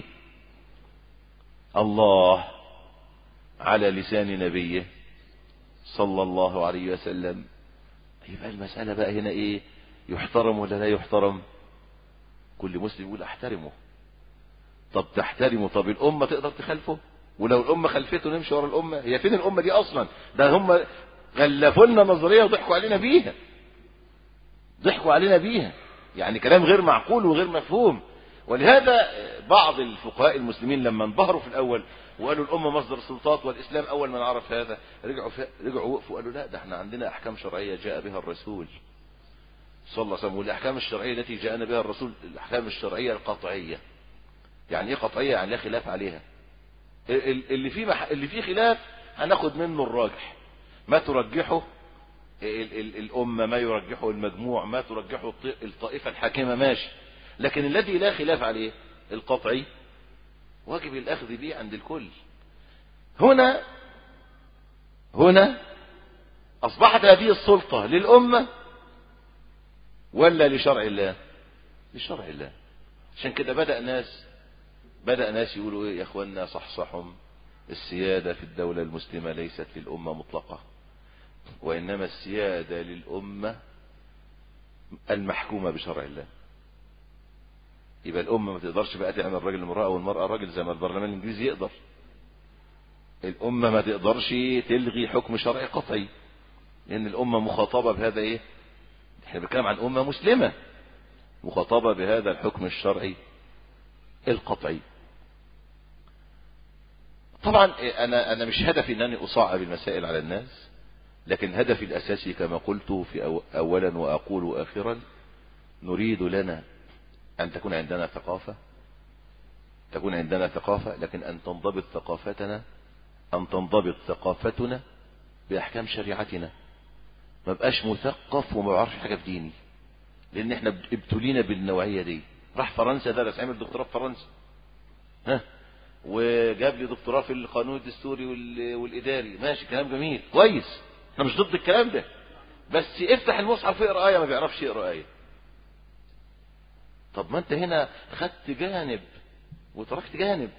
الله على لسان نبيه صلى الله عليه وسلم يبقى المسألة بقى هنا ايه يحترم ولا لا يحترم كل مسلم يقول احترمه طب تحترمه طب الامة تقدر تخالفه ولو الامة خلفته نمشي ورا الامة هي فين الامة دي اصلا ده هم غلفوا لنا نظرية وضحكوا علينا بيها ضحكوا علينا بيها يعني كلام غير معقول وغير مفهوم ولهذا بعض الفقهاء المسلمين لما انبهروا في الاول وقالوا الامه مصدر السلطات والاسلام اول من عرف هذا رجعوا رجعوا وقفوا وقالوا لا ده احنا عندنا احكام شرعيه جاء بها الرسول صلى الله عليه وسلم والاحكام الشرعيه التي جاءنا بها الرسول الاحكام الشرعيه القطعيه يعني ايه قطعيه يعني لا خلاف عليها اللي فيه مح... اللي فيه خلاف هناخد منه الراجح ما ترجحه ال ال الامه ما يرجحه المجموع ما ترجحه الطائفه الحاكمه ماشي لكن الذي لا خلاف عليه القطعي واجب الاخذ به عند الكل هنا هنا اصبحت هذه السلطة للامة ولا لشرع الله لشرع الله عشان كده بدأ ناس بدأ ناس يقولوا ايه يا اخوانا صحصحهم السيادة في الدولة المسلمة ليست للأمة مطلقة وإنما السيادة للأمة المحكومة بشرع الله يبقى الأمة ما تقدرش بقى تعمل الراجل المرأة والمرأة الراجل زي ما البرلمان الإنجليزي يقدر الأمة ما تقدرش تلغي حكم شرعي قطعي لأن الأمة مخاطبة بهذا إيه احنا بنتكلم عن أمة مسلمة مخاطبة بهذا الحكم الشرعي القطعي طبعا أنا أنا مش هدفي أنني أصعب المسائل على الناس لكن هدفي الأساسي كما قلت في أولا وأقول آخرا نريد لنا أن تكون عندنا ثقافة تكون عندنا ثقافة لكن أن تنضبط ثقافتنا أن تنضبط ثقافتنا بأحكام شريعتنا ما بقاش مثقف وما بعرفش حاجة في ديني لأن احنا ابتلينا بالنوعية دي راح فرنسا درس عمل دكتوراه في فرنسا ها وجاب لي دكتوراه في القانون الدستوري والإداري ماشي كلام جميل كويس احنا مش ضد الكلام ده بس افتح المصحف واقرا آية ما بيعرفش يقرا آية طب ما انت هنا خدت جانب وتركت جانب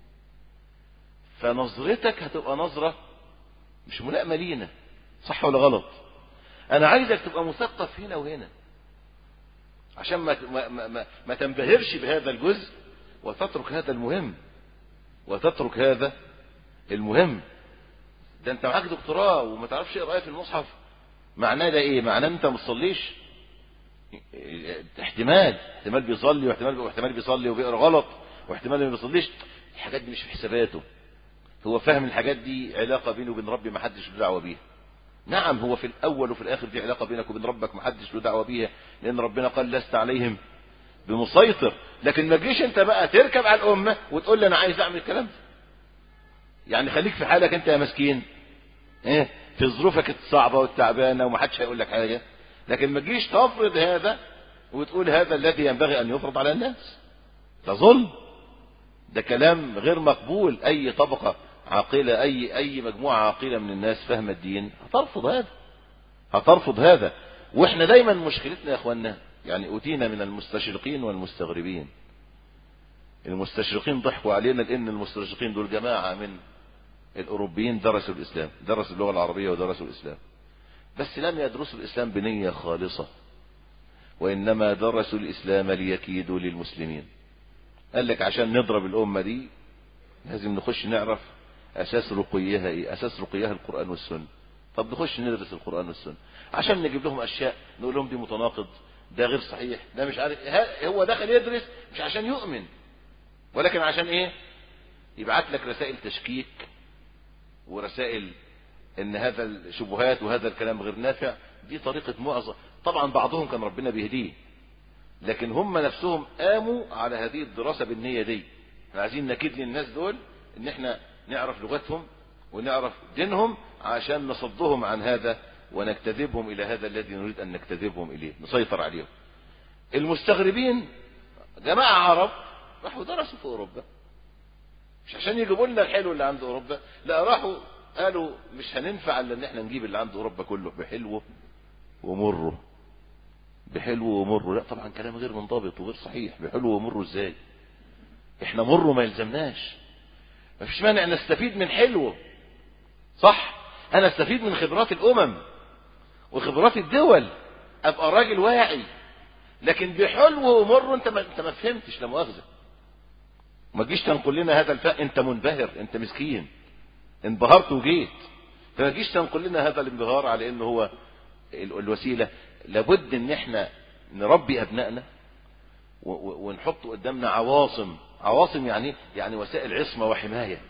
فنظرتك هتبقى نظرة مش ملائمة لينا صح ولا غلط انا عايزك تبقى مثقف هنا وهنا عشان ما, ما, ما, ما تنبهرش بهذا الجزء وتترك هذا المهم وتترك هذا المهم ده انت معاك دكتوراه وما تعرفش اقرا في المصحف معناه ده ايه معناه انت ما تصليش احتمال احتمال بيصلي واحتمال واحتمال بيصلي وبيقرا غلط واحتمال ما بيصليش الحاجات دي مش في حساباته هو فاهم الحاجات دي علاقة بينه وبين ربي ما حدش له دعوة بيها نعم هو في الأول وفي الآخر في علاقة بينك وبين ربك ما حدش له دعوة بيها لأن ربنا قال لست عليهم بمسيطر لكن ما تجيش انت بقى تركب على الأمة وتقول لي أنا عايز أعمل الكلام ده يعني خليك في حالك انت يا مسكين ايه في ظروفك الصعبة والتعبانة ومحدش هيقول لك حاجة لكن ما تجيش تفرض هذا وتقول هذا الذي ينبغي أن يفرض على الناس ده ظلم ده كلام غير مقبول أي طبقة عاقلة أي أي مجموعة عاقلة من الناس فاهمة الدين هترفض هذا هترفض هذا واحنا دايما مشكلتنا يا اخوانا يعني أتينا من المستشرقين والمستغربين المستشرقين ضحكوا علينا لأن المستشرقين دول جماعة من الأوروبيين درسوا الإسلام درسوا اللغة العربية ودرسوا الإسلام بس لم يدرسوا الإسلام بنية خالصة وإنما درسوا الإسلام ليكيدوا للمسلمين قال لك عشان نضرب الأمة دي لازم نخش نعرف أساس رقيها إيه أساس رقيها القرآن والسنة طب نخش ندرس القرآن والسنة عشان نجيب لهم أشياء نقول لهم دي متناقض ده غير صحيح ده مش عارف هو دخل يدرس مش عشان يؤمن ولكن عشان ايه يبعت لك رسائل تشكيك ورسائل ان هذا الشبهات وهذا الكلام غير نافع دي طريقة معظم طبعا بعضهم كان ربنا بيهديه لكن هم نفسهم قاموا على هذه الدراسة بالنية دي احنا عايزين نكيد للناس دول ان احنا نعرف لغتهم ونعرف دينهم عشان نصدهم عن هذا ونجتذبهم الى هذا الذي نريد ان نجتذبهم اليه نسيطر عليهم المستغربين جماعة عرب راحوا درسوا في اوروبا مش عشان يجيبوا لنا الحلو اللي عند اوروبا لا راحوا قالوا مش هننفع الا ان احنا نجيب اللي عند اوروبا كله بحلوه ومره بحلو ومره لا طبعا كلام غير منضبط وغير صحيح بحلو ومره ازاي احنا مره ما يلزمناش ما فيش مانع نستفيد من حلوه صح انا استفيد من خبرات الامم وخبرات الدول ابقى راجل واعي لكن بحلو ومره انت ما انت ما فهمتش لا مؤاخذه ما تجيش تنقل لنا هذا الفهم انت منبهر انت مسكين انبهرت وجيت فما تجيش تنقل لنا هذا الانبهار على انه هو الوسيله لابد ان احنا نربي ابنائنا ونحط قدامنا عواصم عواصم يعني يعني وسائل عصمه وحمايه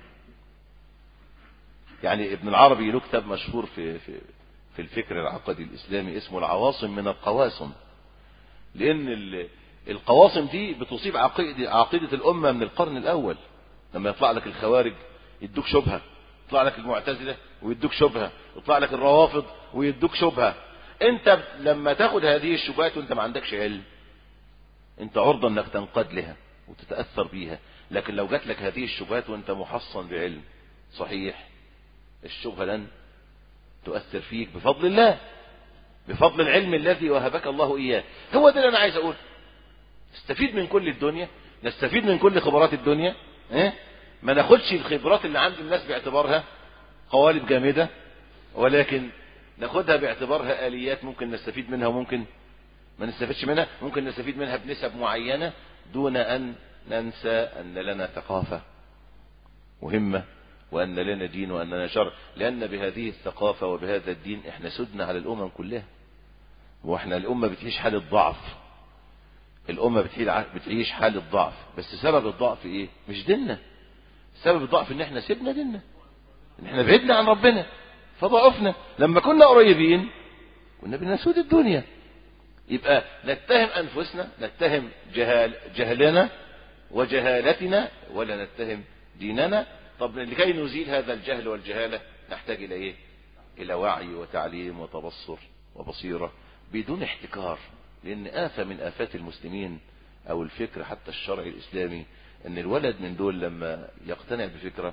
يعني ابن العربي له كتاب مشهور في في في الفكر العقدي الاسلامي اسمه العواصم من القواسم لان القواصم دي بتصيب عقيدة, عقيدة الأمة من القرن الأول لما يطلع لك الخوارج يدوك شبهة يطلع لك المعتزلة ويدوك شبهة يطلع لك الروافض ويدوك شبهة انت لما تاخد هذه الشبهات وانت ما عندكش علم انت عرضة انك تنقاد لها وتتأثر بيها لكن لو جات لك هذه الشبهات وانت محصن بعلم صحيح الشبهة لن تؤثر فيك بفضل الله بفضل العلم الذي وهبك الله إياه هو ده اللي أنا عايز أقول نستفيد من كل الدنيا نستفيد من كل خبرات الدنيا إيه؟ ما ناخدش الخبرات اللي عند الناس باعتبارها قوالب جامدة ولكن ناخدها باعتبارها آليات ممكن نستفيد منها وممكن ما نستفيدش منها ممكن نستفيد منها بنسب معينة دون أن ننسى أن لنا ثقافة مهمة وأن لنا دين وأن لنا شرع لأن بهذه الثقافة وبهذا الدين احنا سدنا على الأمم كلها واحنا الأمة بتعيش حالة ضعف الأمة بتعيش حالة ضعف بس سبب الضعف ايه مش ديننا سبب الضعف ان احنا سيبنا ديننا ان احنا بعدنا عن ربنا فضعفنا لما كنا قريبين كنا بنسود الدنيا يبقى نتهم أنفسنا نتهم جهال جهلنا وجهالتنا ولا نتهم ديننا طب لكي نزيل هذا الجهل والجهالة نحتاج إلى إيه إلى وعي وتعليم وتبصر وبصيرة بدون احتكار لأن آفة من آفات المسلمين أو الفكر حتى الشرعي الإسلامي أن الولد من دول لما يقتنع بفكرة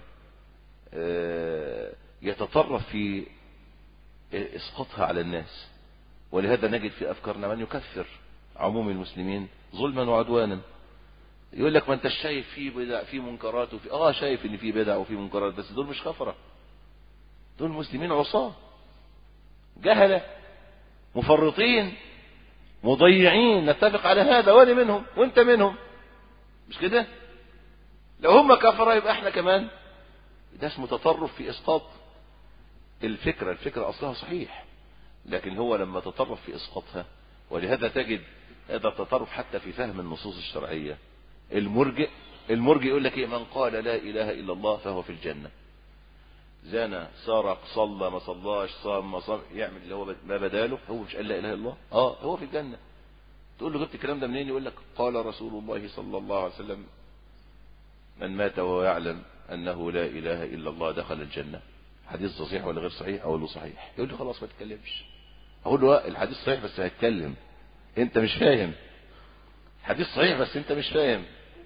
يتطرف في إسقاطها على الناس ولهذا نجد في أفكارنا من يكفر عموم المسلمين ظلما وعدوانا يقول لك ما انت شايف في بدع في منكرات وفي اه شايف ان في بدع وفي منكرات بس دول مش كفره دول مسلمين عصاة جهلة مفرطين مضيعين نتفق على هذا وانا منهم وانت منهم مش كده لو هم كفرة يبقى احنا كمان ده اسمه تطرف في اسقاط الفكرة الفكرة اصلها صحيح لكن هو لما تطرف في اسقاطها ولهذا تجد هذا التطرف حتى في فهم النصوص الشرعية المرجئ المرجئ يقول لك ايه من قال لا اله الا الله فهو في الجنة زنى سرق صلى ما صلاش صام ما صام يعمل اللي هو ما بداله هو مش قال لا اله الا الله اه هو في الجنة تقول له جبت الكلام ده منين يقول لك قال رسول الله صلى الله عليه وسلم من مات وهو يعلم انه لا اله الا الله دخل الجنة حديث صحيح ولا غير صحيح اقول له صحيح يقول لي خلاص ما تتكلمش اقول له الحديث صحيح بس هتكلم انت مش فاهم حديث صحيح بس انت مش فاهم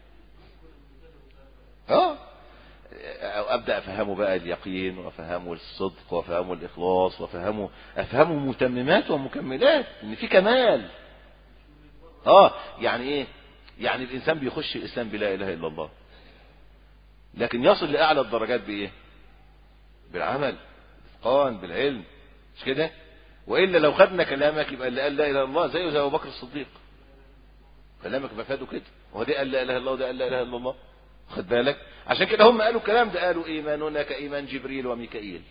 اه ابدا افهمه بقى اليقين وافهمه الصدق وافهمه الاخلاص وافهمه افهمه متممات ومكملات ان في كمال اه يعني ايه يعني الانسان بيخش الاسلام بلا اله الا الله لكن يصل لاعلى الدرجات بايه بالعمل بالاتقان بالعلم مش كده والا لو خدنا كلامك يبقى اللي قال لا اله الا الله زيه زي ابو بكر الصديق كلامك مفاده كده وهو ده قال لا اله الا الله وده قال لا اله الا الله خد بالك عشان كده هم قالوا الكلام ده قالوا ايماننا كايمان جبريل وميكائيل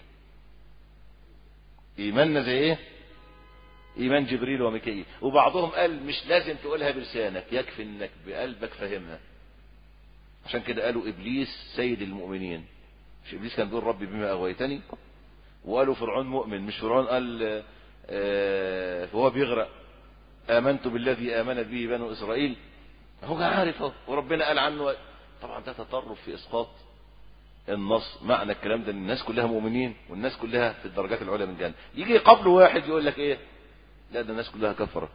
ايماننا زي ايه ايمان جبريل وميكائيل وبعضهم قال مش لازم تقولها بلسانك يكفي انك بقلبك فاهمها عشان كده قالوا ابليس سيد المؤمنين مش ابليس كان بيقول ربي بما اغويتني وقالوا فرعون مؤمن مش فرعون قال آه فهو بيغرق امنت بالذي امنت به بنو اسرائيل هو عارف اهو وربنا قال عنه طبعا ده تطرف في اسقاط النص معنى الكلام ده ان الناس كلها مؤمنين والناس كلها في الدرجات العليا من الجنه يجي قبل واحد يقول لك ايه لا ده الناس كلها كفره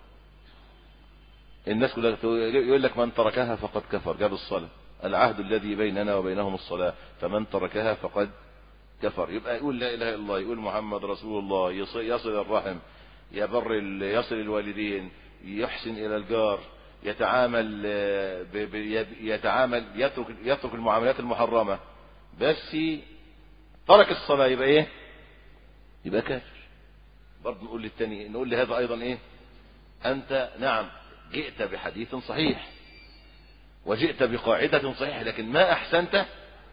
الناس كلها يقول لك من تركها فقد كفر جاب الصلاه العهد الذي بيننا وبينهم الصلاه فمن تركها فقد كفر يبقى يقول لا اله الا الله يقول محمد رسول الله يصل الرحم يبر يصل الوالدين يحسن الى الجار يتعامل ب... ب... يتعامل يترك يترك المعاملات المحرمه بس ترك الصلاه يبقى ايه يبقى كافر برضه نقول للتاني نقول لهذا ايضا ايه انت نعم جئت بحديث صحيح وجئت بقاعده صحيحه لكن ما احسنت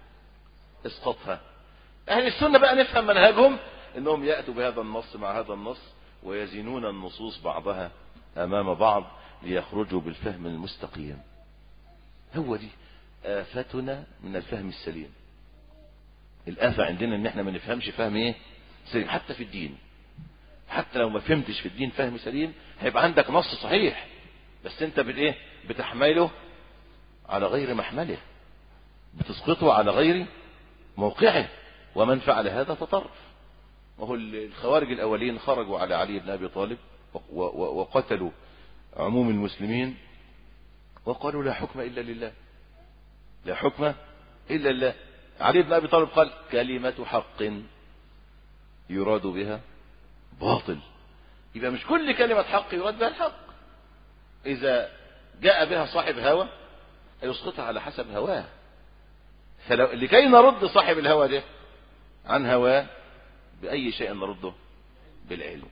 اسقطها اهل السنه بقى نفهم منهجهم انهم ياتوا بهذا النص مع هذا النص ويزنون النصوص بعضها امام بعض ليخرجوا بالفهم المستقيم هو دي آفتنا من الفهم السليم الآفة عندنا ان احنا ما نفهمش فهم ايه سليم حتى في الدين حتى لو ما فهمتش في الدين فهم سليم هيبقى عندك نص صحيح بس انت بالايه بتحمله على غير محمله بتسقطه على غير موقعه ومن فعل هذا تطرف وهو الخوارج الاولين خرجوا على علي بن ابي طالب وقتلوا عموم المسلمين وقالوا لا حكم إلا لله لا حكم إلا لله علي بن أبي طالب قال كلمة حق يراد بها باطل يبقى مش كل كلمة حق يراد بها الحق إذا جاء بها صاحب هوى يسقطها على حسب هواه فلو لكي نرد صاحب الهوى ده عن هواه بأي شيء نرده بالعلم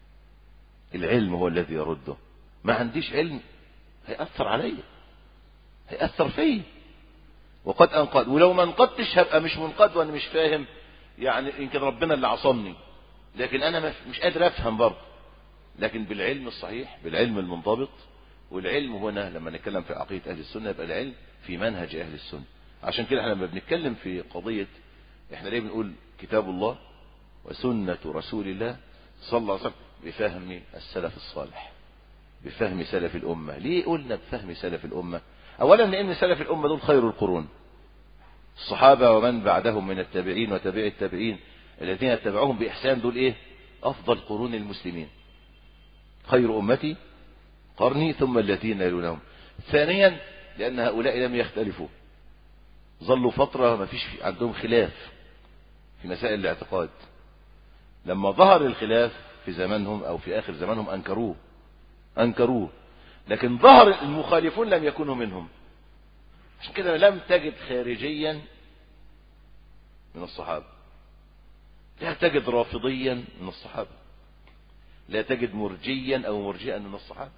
العلم هو الذي يرده ما عنديش علم هيأثر عليا هيأثر فيا وقد أنقذ ولو ما انقذتش هبقى مش منقذ وأنا مش فاهم يعني يمكن ربنا اللي عصمني لكن أنا مش قادر أفهم برضه لكن بالعلم الصحيح بالعلم المنضبط والعلم هنا لما نتكلم في عقيدة أهل السنة يبقى العلم في منهج أهل السنة عشان كده احنا لما بنتكلم في قضية احنا ليه بنقول كتاب الله وسنة رسول الله صلى الله عليه وسلم بفهم السلف الصالح بفهم سلف الأمة ليه قلنا بفهم سلف الأمة أولا لأن سلف الأمة دول خير القرون الصحابة ومن بعدهم من التابعين وتابع التابعين الذين اتبعوهم بإحسان دول إيه أفضل قرون المسلمين خير أمتي قرني ثم الذين يلونهم ثانيا لأن هؤلاء لم يختلفوا ظلوا فترة ما فيش عندهم خلاف في مسائل الاعتقاد لما ظهر الخلاف في زمانهم أو في آخر زمانهم أنكروه أنكروه لكن ظهر المخالفون لم يكونوا منهم عشان كده لم تجد خارجيا من الصحابة لا تجد رافضيا من الصحابة لا تجد مرجيا أو مرجئا من الصحابة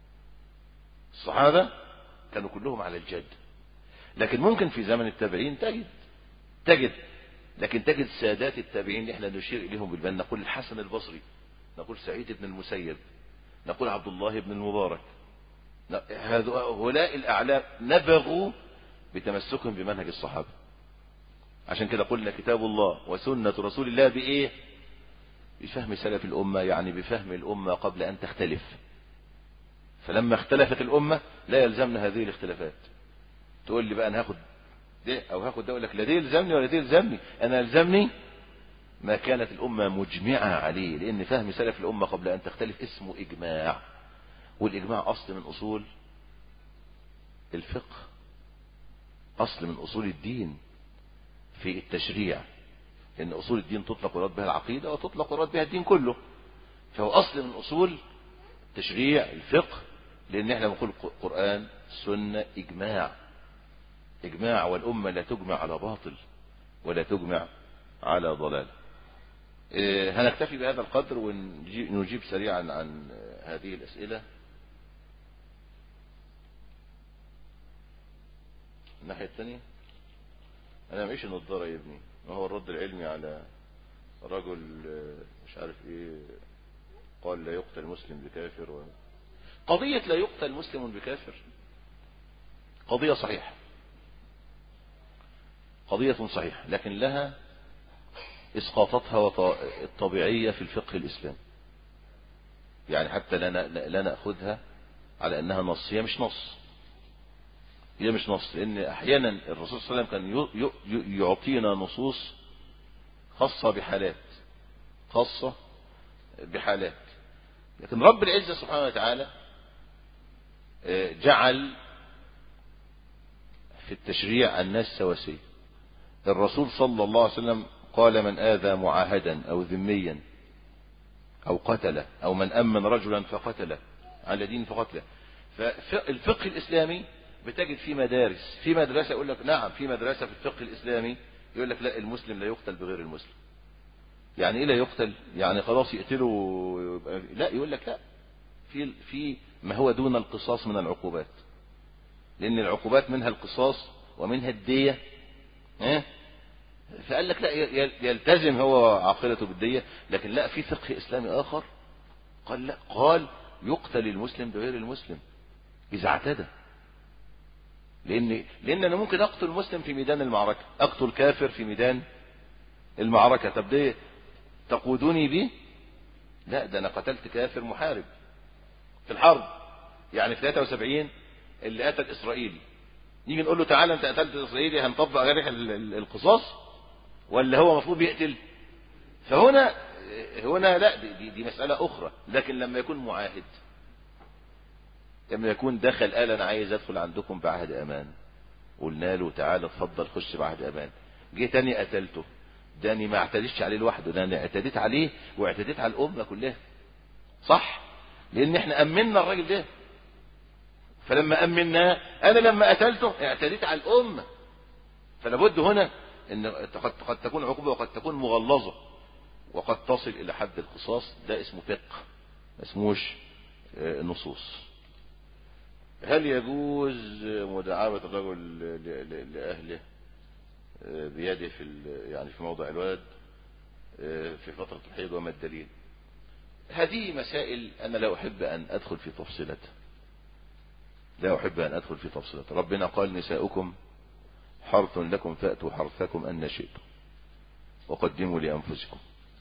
الصحابة كانوا كلهم على الجد لكن ممكن في زمن التابعين تجد تجد لكن تجد سادات التابعين اللي احنا نشير اليهم بالبال نقول الحسن البصري نقول سعيد بن المسيب نقول عبد الله بن المبارك هؤلاء الأعلام نبغوا بتمسكهم بمنهج الصحابة عشان كده قلنا كتاب الله وسنة رسول الله بإيه بفهم سلف الأمة يعني بفهم الأمة قبل أن تختلف فلما اختلفت الأمة لا يلزمنا هذه الاختلافات تقول لي بقى أنا هاخد ده أو هاخد ده أقول لك لا دي يلزمني ولا دي يلزمني أنا يلزمني ما كانت الأمة مجمعة عليه لأن فهم سلف الأمة قبل أن تختلف اسمه إجماع والإجماع أصل من أصول الفقه أصل من أصول الدين في التشريع لأن أصول الدين تطلق ويراد بها العقيدة وتطلق ويراد بها الدين كله فهو أصل من أصول تشريع الفقه لأن احنا بنقول قرآن سنة إجماع إجماع والأمة لا تجمع على باطل ولا تجمع على ضلال إيه هنكتفي بهذا القدر ونجيب سريعا عن هذه الأسئلة الناحية الثانية أنا معيش النضارة يا ابني ما هو الرد العلمي على رجل مش عارف ايه قال لا يقتل مسلم بكافر و... قضية لا يقتل مسلم بكافر قضية صحيحة قضية صحيحة لكن لها اسقاطاتها الطبيعية في الفقه الاسلامي يعني حتى لا لا ناخذها على انها نص هي مش نص هي مش نص لان احيانا الرسول صلى الله عليه وسلم كان يعطينا نصوص خاصة بحالات خاصة بحالات لكن رب العزة سبحانه وتعالى جعل في التشريع الناس سواسية الرسول صلى الله عليه وسلم قال من آذى معاهدا أو ذميا أو قتله أو من أمن رجلا فقتله على دين فقتله فالفقه الإسلامي بتجد في مدارس في مدرسة يقول لك نعم في مدرسة في الفقه الإسلامي يقول لك لا المسلم لا يقتل بغير المسلم يعني ايه لا يقتل يعني خلاص يقتله لا يقول لك لا في في ما هو دون القصاص من العقوبات لان العقوبات منها القصاص ومنها الدية ها فقال لك لا يلتزم هو عاقلته بالدية لكن لا في فقه اسلامي اخر قال لا قال يقتل المسلم بغير المسلم اذا اعتدى لان لان انا ممكن اقتل مسلم في ميدان المعركة اقتل كافر في ميدان المعركة طب دي تقودني به لا ده انا قتلت كافر محارب في الحرب يعني في 73 اللي قتل اسرائيلي نيجي نقول له تعالى انت قتلت اسرائيلي هنطبق جريح القصاص ولا هو المفروض يقتل فهنا هنا لا دي, دي, دي مسألة اخرى لكن لما يكون معاهد لما يكون دخل قال انا عايز ادخل عندكم بعهد امان قلنا له تعالى اتفضل خش بعهد امان جه تاني قتلته داني ما اعتديتش عليه لوحده ده انا اعتديت عليه واعتديت على الامه كلها صح لان احنا امنا الراجل ده فلما امناه انا لما قتلته اعتديت على الامه فلا بد هنا ان قد قد تكون عقوبه وقد تكون مغلظه وقد تصل الى حد القصاص ده اسمه فقه ما اسموش نصوص هل يجوز مداعبة الرجل لأهله بيده في يعني في موضع الولد في فترة الحيض وما الدليل هذه مسائل أنا لا أحب أن أدخل في تفصيلتها لا أحب أن أدخل في تفصيلتها ربنا قال نساؤكم حرث لكم فأتوا حرثكم أن شئتم وقدموا لأنفسكم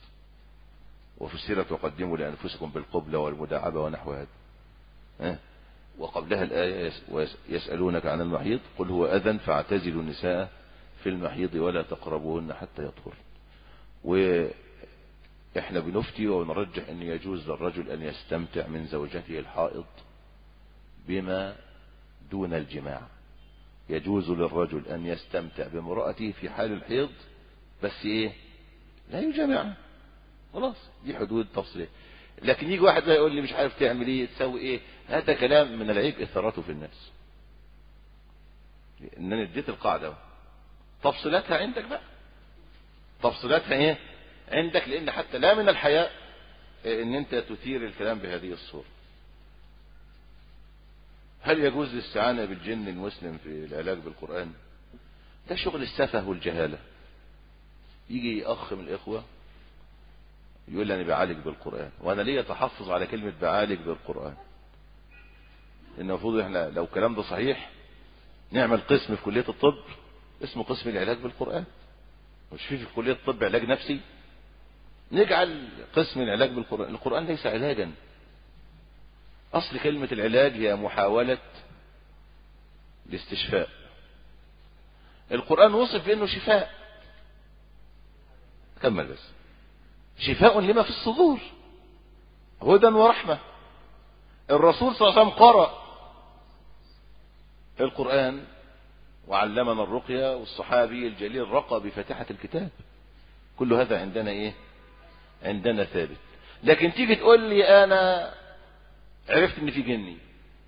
وفسرت وقدموا لأنفسكم بالقبلة والمداعبة ونحو هذا أه؟ وقبلها الآية يسألونك عن المحيض قل هو أذن فاعتزلوا النساء في المحيض ولا تقربوهن حتى يطهر وإحنا بنفتي ونرجح أن يجوز للرجل أن يستمتع من زوجته الحائض بما دون الجماع يجوز للرجل أن يستمتع بامرأته في حال الحيض بس إيه لا يجامعها خلاص دي حدود تفصيلية لكن يجي واحد يقول لي مش عارف تعمل ايه تسوي ايه هذا كلام من العيب اثارته في الناس ان انا اديت القاعده تفصيلاتها عندك بقى تفصيلاتها ايه عندك لان حتى لا من الحياء ان انت تثير الكلام بهذه الصوره هل يجوز الاستعانه بالجن المسلم في العلاج بالقران ده شغل السفه والجهاله يجي اخ من الاخوه يقول لي انا بعالج بالقرآن وانا ليه تحفظ على كلمة بعالج بالقرآن ان المفروض احنا لو الكلام ده صحيح نعمل قسم في كلية الطب اسمه قسم العلاج بالقرآن مش في في كلية الطب علاج نفسي نجعل قسم العلاج بالقرآن القرآن ليس علاجا اصل كلمة العلاج هي محاولة الاستشفاء القرآن وصف بانه شفاء كمل بس شفاء لما في الصدور هدى ورحمة الرسول صلى الله عليه وسلم قرأ القرآن وعلمنا الرقية والصحابي الجليل رقى بفاتحة الكتاب كل هذا عندنا ايه عندنا ثابت لكن تيجي تقول لي انا عرفت ان في جني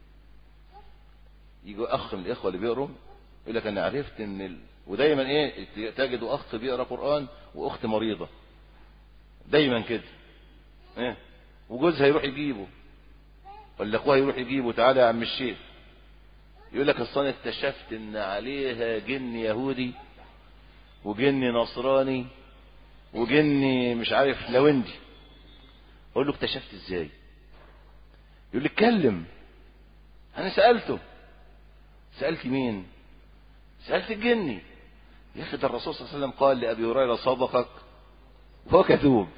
يجي اخ من الاخوه اللي بيقروا يقول لك انا عرفت ان ال... ودايما ايه تجد اخ بيقرا قران واخت مريضه دايما كده ايه وجوزها يروح يجيبه ولا اخوها يروح يجيبه تعالى يا عم الشيخ يقول لك اصل انا اكتشفت ان عليها جن يهودي وجن نصراني وجن مش عارف لوندي اقول له اكتشفت ازاي يقول لي اتكلم انا سالته سالت مين سالت الجني يا اخي ده الرسول صلى الله عليه وسلم قال لابي هريره صدقك هو كذوب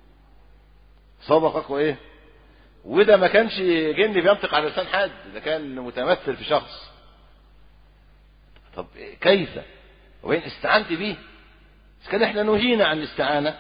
صدقك وايه وده ما كانش جن بينطق على لسان حد ده كان متمثل في شخص طب كيف وين استعنت به بس كان احنا نهينا عن الاستعانة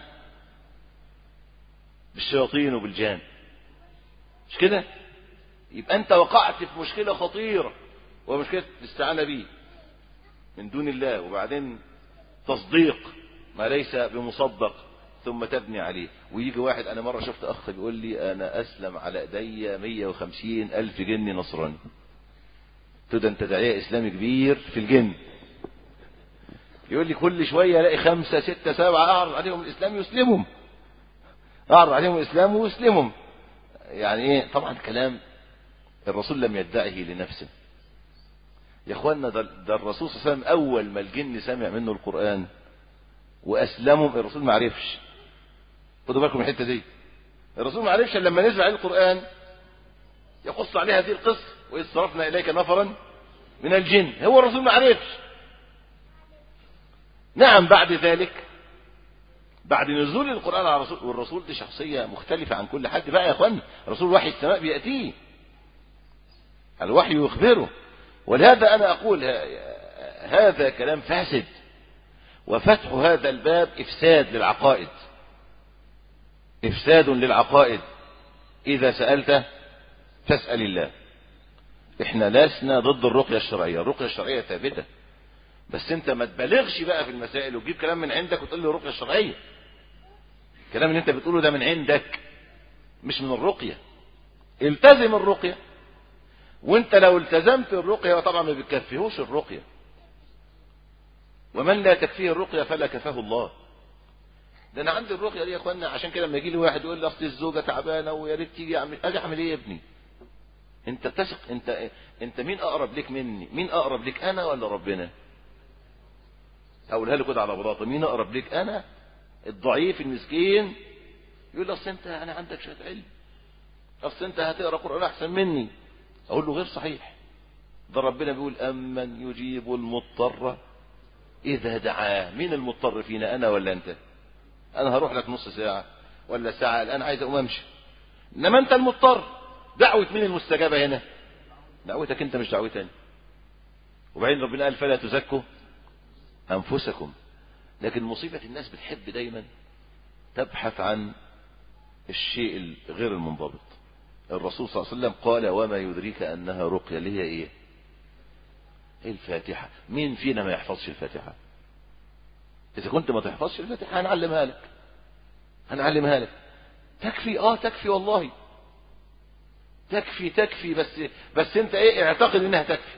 بالشياطين وبالجان مش كده يبقى انت وقعت في مشكلة خطيرة ومشكلة الاستعانة به من دون الله وبعدين تصديق ما ليس بمصدق ثم تبني عليه ويجي واحد انا مرة شفت اخ بيقول لي انا اسلم على ايديا 150 الف جن نصراني قلت ده انت داعية اسلامي كبير في الجن يقول لي كل شوية الاقي خمسة ستة سبعة اعرض عليهم الاسلام يسلمهم اعرض عليهم الاسلام ويسلمهم يعني ايه طبعا كلام الرسول لم يدعه لنفسه يا اخوانا ده, ده الرسول صلى الله عليه وسلم اول ما الجن سمع منه القرآن واسلمهم الرسول ما عرفش خدوا بالكم من الحته دي الرسول ما عرفش لما نزل عليه القرآن يقص عليه هذه القصة وإذ صرفنا إليك نفرا من الجن هو الرسول ما عرفش نعم بعد ذلك بعد نزول القرآن على الرسول والرسول دي شخصية مختلفة عن كل حد بقى يا اخوان رسول وحي السماء بيأتيه الوحي يخبره ولهذا أنا أقول هذا كلام فاسد وفتح هذا الباب إفساد للعقائد إفساد للعقائد إذا سألت فاسأل الله احنا لسنا ضد الرقية الشرعية الرقية الشرعية ثابتة بس انت ما تبالغش بقى في المسائل وتجيب كلام من عندك وتقول لي الرقية الشرعية الكلام اللي انت بتقوله ده من عندك مش من الرقية التزم الرقية وانت لو التزمت الرقية وطبعا ما بتكفيهوش الرقية ومن لا تكفيه الرقية فلا كفاه الله ده انا عندي الرقية دي يا اخوانا عشان كده لما يجي لي واحد يقول لي اصل الزوجة تعبانة ويا ريت تيجي اعمل اجي اعمل ايه يا ابني انت تثق انت انت مين اقرب لك مني مين اقرب لك انا ولا ربنا اقولها له كده على بلاطه مين اقرب لك انا الضعيف المسكين يقول لي اصل انت انا عندك شويه علم اصل انت هتقرا قران احسن مني اقول له غير صحيح ده ربنا بيقول امن يجيب المضطر اذا دعاه مين المضطر فينا انا ولا انت انا هروح لك نص ساعه ولا ساعه الان عايز اقوم امشي انما انت المضطر دعوه مين المستجابه هنا دعوتك انت مش دعوتي انا وبعدين ربنا قال فلا تزكوا انفسكم لكن مصيبه الناس بتحب دايما تبحث عن الشيء غير المنضبط الرسول صلى الله عليه وسلم قال وما يدريك انها رقيه اللي هي ايه الفاتحه مين فينا ما يحفظش الفاتحه اذا كنت ما تحفظش الفاتحه هنعلمها لك هنعلمها لك تكفي اه تكفي والله تكفي تكفي بس بس انت ايه اعتقد انها تكفي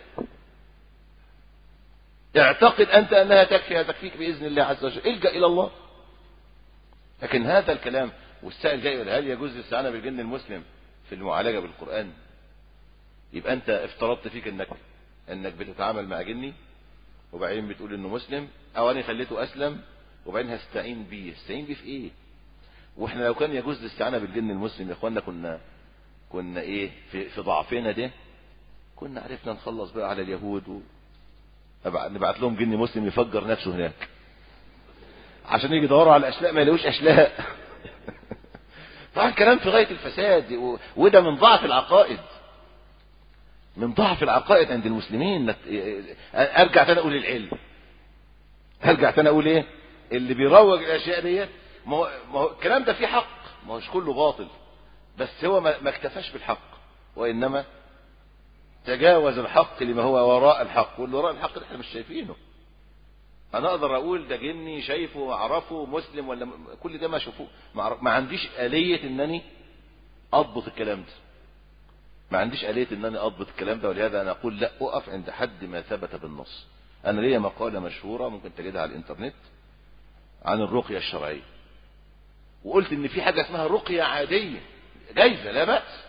اعتقد انت انها تكفي هتكفيك باذن الله عز وجل الجا الى الله لكن هذا الكلام والسائل جاي هل يجوز الاستعانه بالجن المسلم في المعالجه بالقران يبقى انت افترضت فيك انك انك بتتعامل مع جني وبعدين بتقول انه مسلم او انا خليته اسلم وبعدين هستعين بيه استعين بيه في ايه واحنا لو كان يجوز الاستعانة بالجن المسلم يا اخوانا كنا كنا ايه في, في ضعفنا ده كنا عرفنا نخلص بقى على اليهود و... نبعت لهم جن مسلم يفجر نفسه هناك عشان يجي يدوروا على اشلاء ما يلاقوش اشلاء طبعا كلام في غاية الفساد و... وده من ضعف العقائد من ضعف العقائد عند المسلمين نت... ارجع تاني اقول العلم ارجع تاني اقول ايه اللي بيروج الاشياء ديت ما هو ما هو الكلام ده فيه حق ما هوش كله باطل بس هو ما, ما اكتفاش بالحق وانما تجاوز الحق لما هو وراء الحق واللي وراء الحق احنا مش شايفينه انا اقدر اقول ده جني شايفه واعرفه مسلم ولا م... كل ده ما اشوفه ما, ما عنديش آلية انني اضبط الكلام ده ما عنديش آلية انني اضبط الكلام ده ولهذا انا اقول لا اقف عند حد ما ثبت بالنص انا ليا مقالة مشهورة ممكن تجدها على الانترنت عن الرقية الشرعية وقلت ان في حاجة اسمها رقية عادية جايزة لا بأس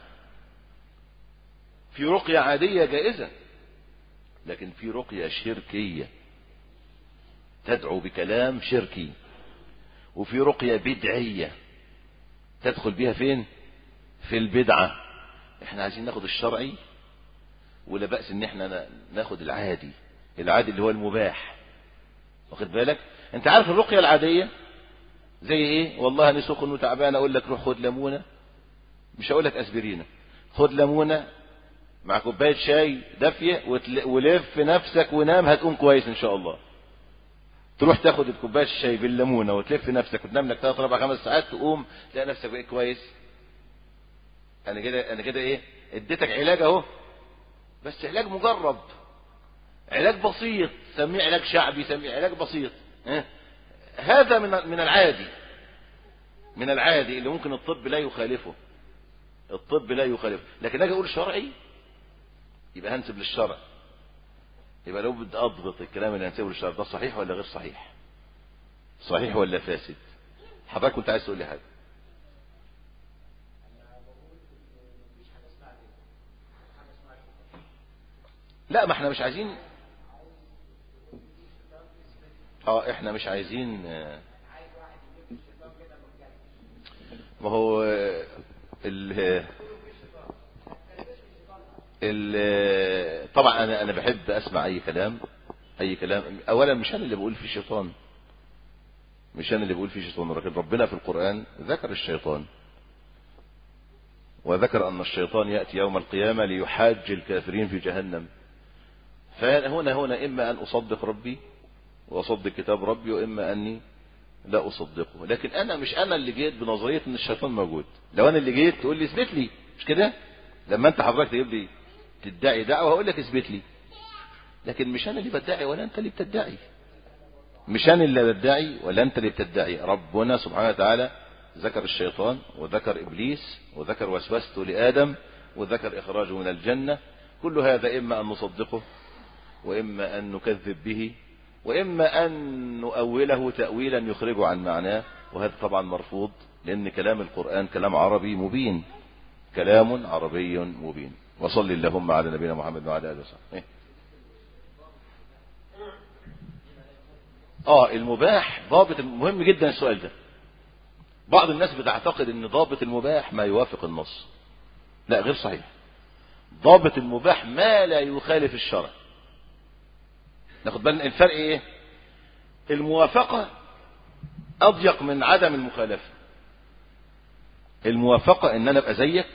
في رقية عادية جائزة لكن في رقية شركية تدعو بكلام شركي وفي رقية بدعية تدخل بها فين في البدعة احنا عايزين ناخد الشرعي ولا بأس ان احنا ناخد العادي العادي اللي هو المباح واخد بالك انت عارف الرقية العادية زي ايه والله انا سخن وتعبان اقول لك روح خد ليمونه مش هقول لك اسبرينه خد ليمونه مع كوبايه شاي دافيه ولف نفسك ونام هتقوم كويس ان شاء الله تروح تاخد الكوبايه الشاي بالليمونه وتلف نفسك وتنام لك 3 4 5 ساعات تقوم تلاقي نفسك بقيت كويس انا كده انا كده ايه اديتك علاج اهو بس علاج مجرب علاج بسيط سميه علاج شعبي سميه علاج بسيط اه؟ هذا من من العادي من العادي اللي ممكن الطب لا يخالفه الطب لا يخالفه لكن اجي اقول شرعي يبقى هنسب للشرع يبقى لو بدي اضبط الكلام اللي هنسبه للشرع ده صحيح ولا غير صحيح صحيح ولا فاسد حضرتك كنت عايز تقول لي حاجه لا ما احنا مش عايزين اه احنا مش عايزين ما هو ال ال طبعا انا انا بحب اسمع اي كلام اي كلام اولا مش انا اللي بقول في شيطان مش انا اللي بقول في شيطان لكن ربنا في القران ذكر الشيطان وذكر ان الشيطان ياتي يوم القيامه ليحاج الكافرين في جهنم فهنا هنا اما ان اصدق ربي واصدق كتاب ربي واما اني لا اصدقه لكن انا مش انا اللي جيت بنظريه ان الشيطان موجود لو انا اللي جيت تقول لي اثبت لي مش كده لما انت حضرتك تجيب لي تدعي دعوه هقول لك اثبت لي لكن مش انا اللي بدعي ولا انت اللي بتدعي مش انا اللي بدعي ولا انت اللي بتدعي ربنا سبحانه وتعالى ذكر الشيطان وذكر ابليس وذكر وسوسته لادم وذكر اخراجه من الجنه كل هذا اما ان نصدقه واما ان نكذب به وإما أن نؤوله تأويلا يخرجه عن معناه وهذا طبعا مرفوض لأن كلام القرآن كلام عربي مبين كلام عربي مبين وصل اللهم على نبينا محمد وعلى آله وصحبه إيه؟ اه المباح ضابط مهم جدا السؤال ده بعض الناس بتعتقد ان ضابط المباح ما يوافق النص لا غير صحيح ضابط المباح ما لا يخالف الشرع ناخد بالنا الفرق ايه الموافقة اضيق من عدم المخالفة الموافقة ان انا ابقى زيك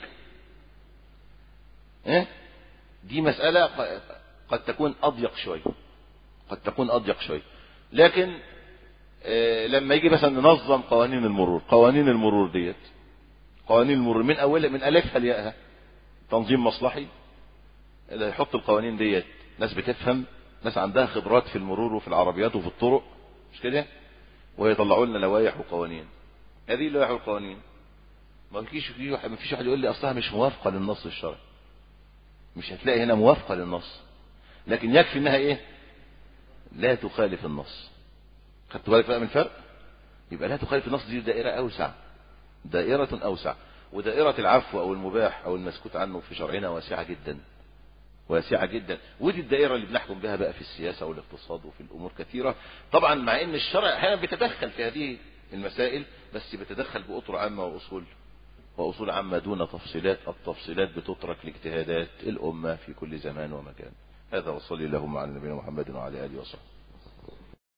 ايه دي مسألة قد تكون اضيق شوية قد تكون اضيق شوية لكن إيه لما يجي مثلا ننظم قوانين المرور قوانين المرور ديت قوانين المرور من اولها من الفها لياءها تنظيم مصلحي اللي هيحط القوانين ديت ناس بتفهم ناس عندها خبرات في المرور وفي العربيات وفي الطرق مش كده ويطلعوا لنا لوائح وقوانين هذه اللوائح والقوانين ما فيش ما فيش واحد يقول لي اصلها مش موافقه للنص الشرعي مش هتلاقي هنا موافقه للنص لكن يكفي انها ايه لا تخالف النص خدت بالك بقى من الفرق يبقى لا تخالف النص دي دائره اوسع دائره اوسع ودائره العفو او المباح او المسكوت عنه في شرعنا واسعه جدا واسعة جدا ودي الدائرة اللي بنحكم بها بقى في السياسة والاقتصاد وفي الأمور كثيرة طبعا مع أن الشرع أحيانا بيتدخل في هذه المسائل بس بتدخل بأطر عامة وأصول وأصول عامة دون تفصيلات التفصيلات بتترك لاجتهادات الأمة في كل زمان ومكان هذا وصلي اللهم على نبينا محمد وعلى آله وصحبه